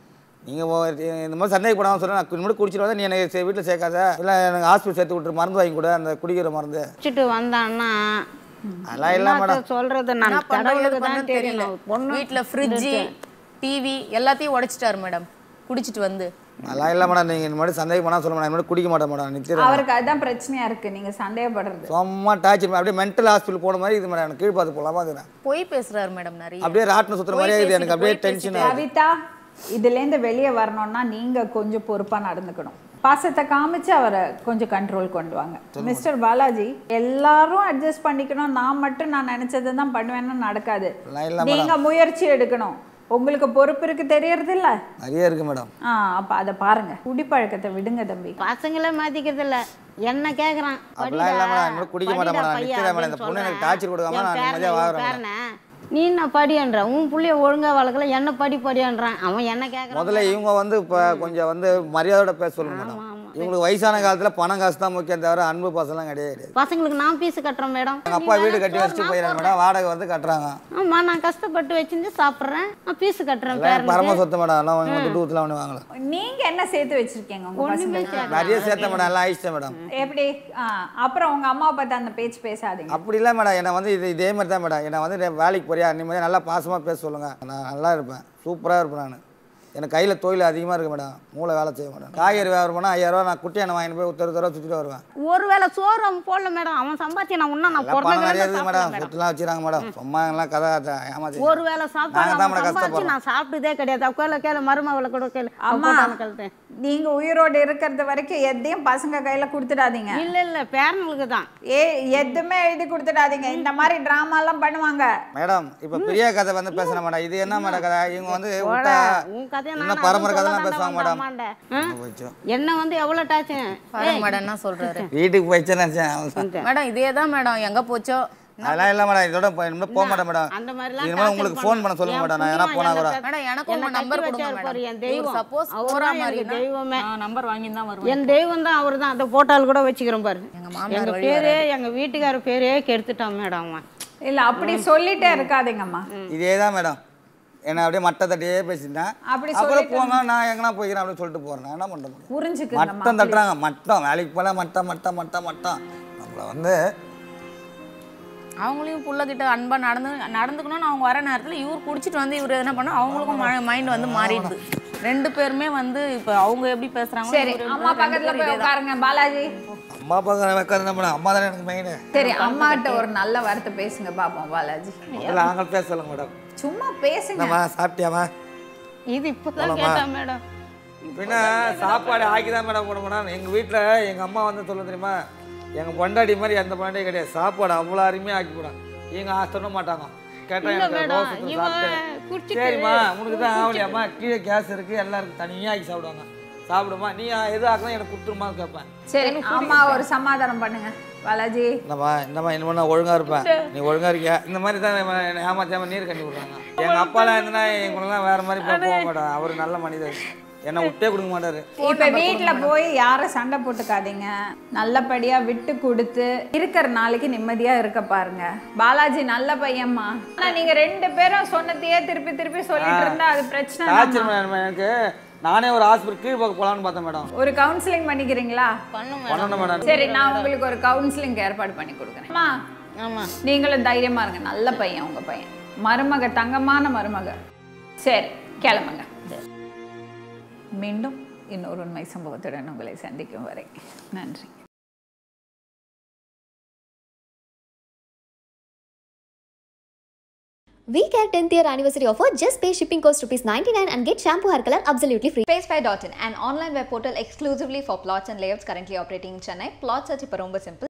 நீங்கள் இந்த மாதிரி சந்தேகப்படாமல் சொல்ல நான் இனிமேல் குடிச்சிட்டு வந்தா நீ எனக்கு வீட்டில் சேர்க்காத இல்லை எனக்கு ஹாஸ்பிட்டல் சேர்த்து விட்டுரு மருந்து வாங்கி கொடு அந்த குடிக்கிற மருந்து குடிச்சிட்டு வந்தான்னா அதெல்லாம் இல்லை மேடம் சொல்றது நான் என்ன பண்றது கடவுளுக்கு பண்ணு தான் தெரியல தெரியல பொண்ணு வீட்டுல ஃப்ரிட்ஜு டிவி எல்லாத்தையும் உடைச்சிட்டாரு மேடம் குடிச்சிட்டு வந்து அதெல்லாம் இல்லை மேடம் நீங்கள் இந்த மாதிரி சந்தேகம் பண்ணால் சொல்ல மேடம் இனிமேல் குடிக்க மாட்டேன் மேடம் நித்திரம் அவருக்கு அதுதான் பிரச்சனையா இருக்கு நீங்க சந்தேகப்படுறது சும்மா டார்ச்சர் அப்படியே மென்டல் ஹாஸ்பிட்டல் போன மாதிரி இது மேடம் எனக்கு கீழ் பார்த்து போகலாமா இருக்கிறேன் போய் பேசுறாரு மேடம் நிறைய அப்படியே ராட்டினம் சுற்றுற மாதிரியே இது எனக்கு அப்படியே டென்ஷன் ஆகுது கவிதா இதுல இருந்து வெளியே வரணும்னா நீங்க கொஞ்சம் பொறுப்பா நடந்துக்கணும் பாசத்தை காமிச்சு அவரை கொஞ்சம் கண்ட்ரோல் கொண்டு வாங்க மிஸ்டர் பாலாஜி எல்லாரும் அட்ஜஸ்ட் பண்ணிக்கணும் நான் மட்டும் நான் நினைச்சதை தான் பண்ணுவேன்னு நடக்காது அதெல்லாம் இல்லை நீங்க மேடம் முயற்சி எடுக்கணும் உங்களுக்கு பொறுப்பு இருக்கு தெரியறது இல்ல நிறைய இருக்கு மேடம் ஆ அப்ப அதை பாருங்க குடிப்பழக்கத்தை விடுங்க தம்பி பசங்களே மாத்திக்கிறது இல்ல என்ன கேக்குறான் அப்படிலாம் இல்லை மேடம் இனிமேல் குடிக்க மாட்டேன் மேடம் நான் நிற்கிறேன் மேடம் இந்த பொண்ணு எனக்கு டார்ச்சர் கொடுக்காம நான் நிம்மதியாக வாங்குறேன் மேடம் நீ என்ன படியன்ற உன் புள்ளைய ஒழுங்கா வளர்க்கல என்ன படி படியன்றான் அவன் என்ன கேக்குறான் முதல்ல இவங்க வந்து இப்போ கொஞ்சம் வந்து மரியாதையோட பேச சொல்லுங்க மேடம் இவங்களுக்கு வயசான காலத்தில் பணம் காசு தான் முக்கியம் தவிர அன்பு பாசம்லாம் கிடையாது கிடையாது பசங்களுக்கு நான் ஃபீஸ் கட்டுறேன் மேடம் எங்கள் அப்பா வீடு கட்டி வச்சுட்டு போயிடறாங்க மேடம் வாடகை வந்து கட்டுறாங்க ஆமா நான் கஷ்டப்பட்டு வச்சிருந்து சாப்பிட்றேன் நான் ஃபீஸ் கட்டுறேன் எல்லாம் பரம பேரனுக்கு சொத்து மேடம் எல்லாம் அவங்க துட்டு ஊற்றுலாம் ஒன்று வாங்கல நீங்க என்ன சேர்த்து வச்சிருக்கீங்க உங்க பசங்களுக்கு நிறைய சேர்த்த மேடம் எல்லாம் ஆயிடுச்சேன் மேடம் எப்படி ஆ, அப்புறம் உங்க அம்மாவை பத்தி அந்த பேச்சு பேசாதீங்க அப்படி இல்லை மேடம் என்னை வந்து இது இதே மாதிரி தான் மேடம் என்னை வந்து டே- வேலைக்கு போறியா நிம்மதியாக நல்லா பாசமாக பேச சொல்லுங்கள் நான் நல்லா இருப்பேன் சூப்பராக இருப்பேன் நான் எனக்கு கையில் தொழில் அதிகமாக இருக்கு மேடம் மூளை வேலை செய்ய மேடம் காய்கறி வியாபாரம் பண்ணால் ஐயாயிரரூவா நான் குட்டி எண்ணெய் வாங்கிட்டு போய் ஒருத்தர் தடவை சுற்றிட்டு வருவேன் ஒருவேளை சோறு அவன் போடல மேடம் அவன் சம்பாதிச்சு நான் இன்னும் நான் எல்லாம் பணம் நிறைய பிறந்த இருக்குது மேடம் சொத்துலாம் வச்சுறாங்க மேடம் சும்மா எல்லாம் கதை கதை ஏமாத்தி ஒரு வேளை சாப்பாடு நாங்கள் தான் அவன் மேடம் சம்பாதிச்சு கஷ்டப்படுறோம் நான் சாப்பிட்டதே கிடையாது கேளு கேளு மருமகளை கூட கேளு அம்மா கழுத்தேன் நீங்க உயிரோடு இருக்கிறது வரைக்கும் எதையும் பசங்க கையில கொடுத்துடாதீங்க இல்ல இல்ல பேரனுக்கு தான் ஏ எதுவுமே எழுதி கொடுத்துடாதீங்க இந்த மாதிரி டிராமா எல்லாம் பண்ணுவாங்க மேடம் இப்போ பெரிய கதை வந்து பேசுகிறேன் மேடம் இது என்ன மேடம் கதை இவங்க வந்து விட்டா உன் கதையை இன்னும் நான் பரம்பரை கதை சொல்ல தான் பேசுவாங்க மேடம் வேண்டாமாண்டே. ஆ? போயிடுச்சு. என்ன வந்து எவ்வளவு டாச்சு பாருங்க மேடம் என்ன சொல்றாரு வீட்டுக்கு போயிடுச்சேன்னு நினச்சேன் அவன் மேடம் இதே தான் மேடம் எங்க போச்சோ அதெல்லாம் இல்லை மேடம் இதோட போய் இனிமேல் போக மாட்டேன் மேடம் அந்த மாதிரிலாம் இனிமேல் torture உங்களுக்கு ஃபோன் பண்ண சொல்லுங்க மேடம் நான் எதனா போனா கூட மேடம் எனக்கு உங்க என்னை நம்பர் கட்டி கொடுங்க வச்சாரு பாரு, என் மேடம் தெய்வம். சப்போஸ் அவர் போற தான் மாதிரி எனக்கு தெய்வமே. நம்பர் வாங்கி தான் வருவேன் என் தெய்வம் தான் அவர் தான் அந்த போட்டால் கூட வச்சுக்கிறோம் பாரு எங்க மாமனார் எங்க வழி பேரே எங்க வீட்டுக்கார பேரே கெடுத்துட்டான் மேடம் அவன் இல்ல அப்படி சொல்லிட்டே இருக்காதீங்கம்மா இதே தான் மேடம் என்ன அப்படியே மட்டை தட்டியே பேசிட்டேன் அப்படி அப்புறம் போங்க நான் எங்கனா போய்க்கிறேன் அப்படின்னு சொல்லிட்டு போறேன் நான் என்ன பண்ண முடியும் புரிஞ்சுக்கங்கம்மா மட்டம் தட்டுறாங்க மட்டம் வேலைக்கு போல மட்டம் மட்டம் மட்டம் மட்டம் நம்மள வந்து அவங்களையும் புள்ளகிட்ட அன்பா நடந்து நடந்துக்கணும்னு அவங்க வர நேரத்துல இவர் குடிச்சிட்டு வந்து இவர் என்ன பண்ணா அவங்களுக்கும் மைண்ட் வந்து மாறிடுது ரெண்டு பேருமே வந்து இப்போ அவங்க எப்படி பேசுறாங்க சரி அம்மா பக்கத்துல போய் உட்காருங்க பாலாஜி அம்மா பார்க்க வைக்காது மேடம் அம்மா தானே எனக்கு மெயின் சரி அம்மா கிட்ட ஒரு நல்ல வார்த்தை பேசுங்க பாப்போம் பாலாஜி முதல்ல நாங்கள் பேச சொல்லுங்க மேடம் சும்மா பேசுங்க என்னம்மா சாப்பிட்டியாம்மா இது இப்பதான் போலாமா? கேட்டா மேடம் பின்ன சாப்பாடு ஆக்கி தான் மேடம் போட மேடம் எங்கள் வீட்டில் எங்கள் அம்மா வந்து சொல்ல தெரியுமா எங்கள் பொண்டாடி மாதிரி எந்த பொண்டாட்டியும் கிடையாது சாப்பாடு அவ்வளோ அருமையாக ஆக்கி போடும் இவங்க சொல்ல மாட்டாங்க கேட்டால் இல்ல எனக்கு மேடம், ரோஸ் எடுத்து இவன் சாப்பிட்டேன் குடிச்சிட்டு- சரிம்மா உனக்கு தான் ஆகலையாம்மா கீழே கேஸ் இருக்குது எல்லாம் இருக்குது தனியாக ஆக்கி சாப்பிடுவாங்க சாப்பிடுமா நீ எது ஆக்கலாம் எனக்கு கொடுத்துருமா கேட்பேன் சரி அம்மா ஒரு சமாதானம் பண்ணுங்க பாலாஜி என்னம்மா என்னம்மா இனிமே நான் ஒழுங்காக இருப்பேன் நீ ஒழுங்காக இருக்கியா இந்த மாதிரி தான் என்னை ஏமாத்தாம நீர் கட்டி விட்றாங்க எங்கள் அப்பாலாம் இருந்தனா எங்களுக்குலாம் வேறு மாதிரி போக போக மாட்டான் அவர் நல்ல மனிதர் என்னை விட்டே கொடுக்க மாட்டாரு இப்ப வீட்ல போய் யாரும் சண்டை போட்டுக்காதீங்க நல்லபடியா விட்டு கொடுத்து இருக்கிற நாளைக்கு நிம்மதியா இருக்க பாருங்க பாலாஜி நல்ல பையன்மா ஆனா நீங்க ரெண்டு பேரும் சொன்னதையே திருப்பி திருப்பி சொல்லிட்டு இருந்தா அது பிரச்சனை டார்ச்சர் தான்மா. மேடம் எனக்கு நானே ஒரு ஹாஸ்பிட்டல் கீழ் பக்கம் போகலான்னு பார்த்தேன் மேடம் ஒரு கவுன்சிலிங் பண்ணிக்கிறீங்களா பண்ணணும் மேடம் சரி நான் உங்களுக்கு ஒரு கவுன்சிலிங் ஏற்பாடு பண்ணி கொடுக்குறேன் அம்மா ஆமா நீங்களும் தைரியமா இருங்க நல்ல பையன் உங்க பையன் மருமக தங்கமான மருமக சரி கிளம்புங்க மீண்டும் இன்னொரு உண்மை சம்பவத்துடன் உங்களை சந்திக்கும் வரை நன்றி Weekend 10th year anniversary offer. Just pay shipping cost rupees 99 and get shampoo hair color absolutely free. Spacefy.in, an online web portal exclusively for plots and layouts currently operating in Chennai. Plot search இப்போ ரொம்ப simple.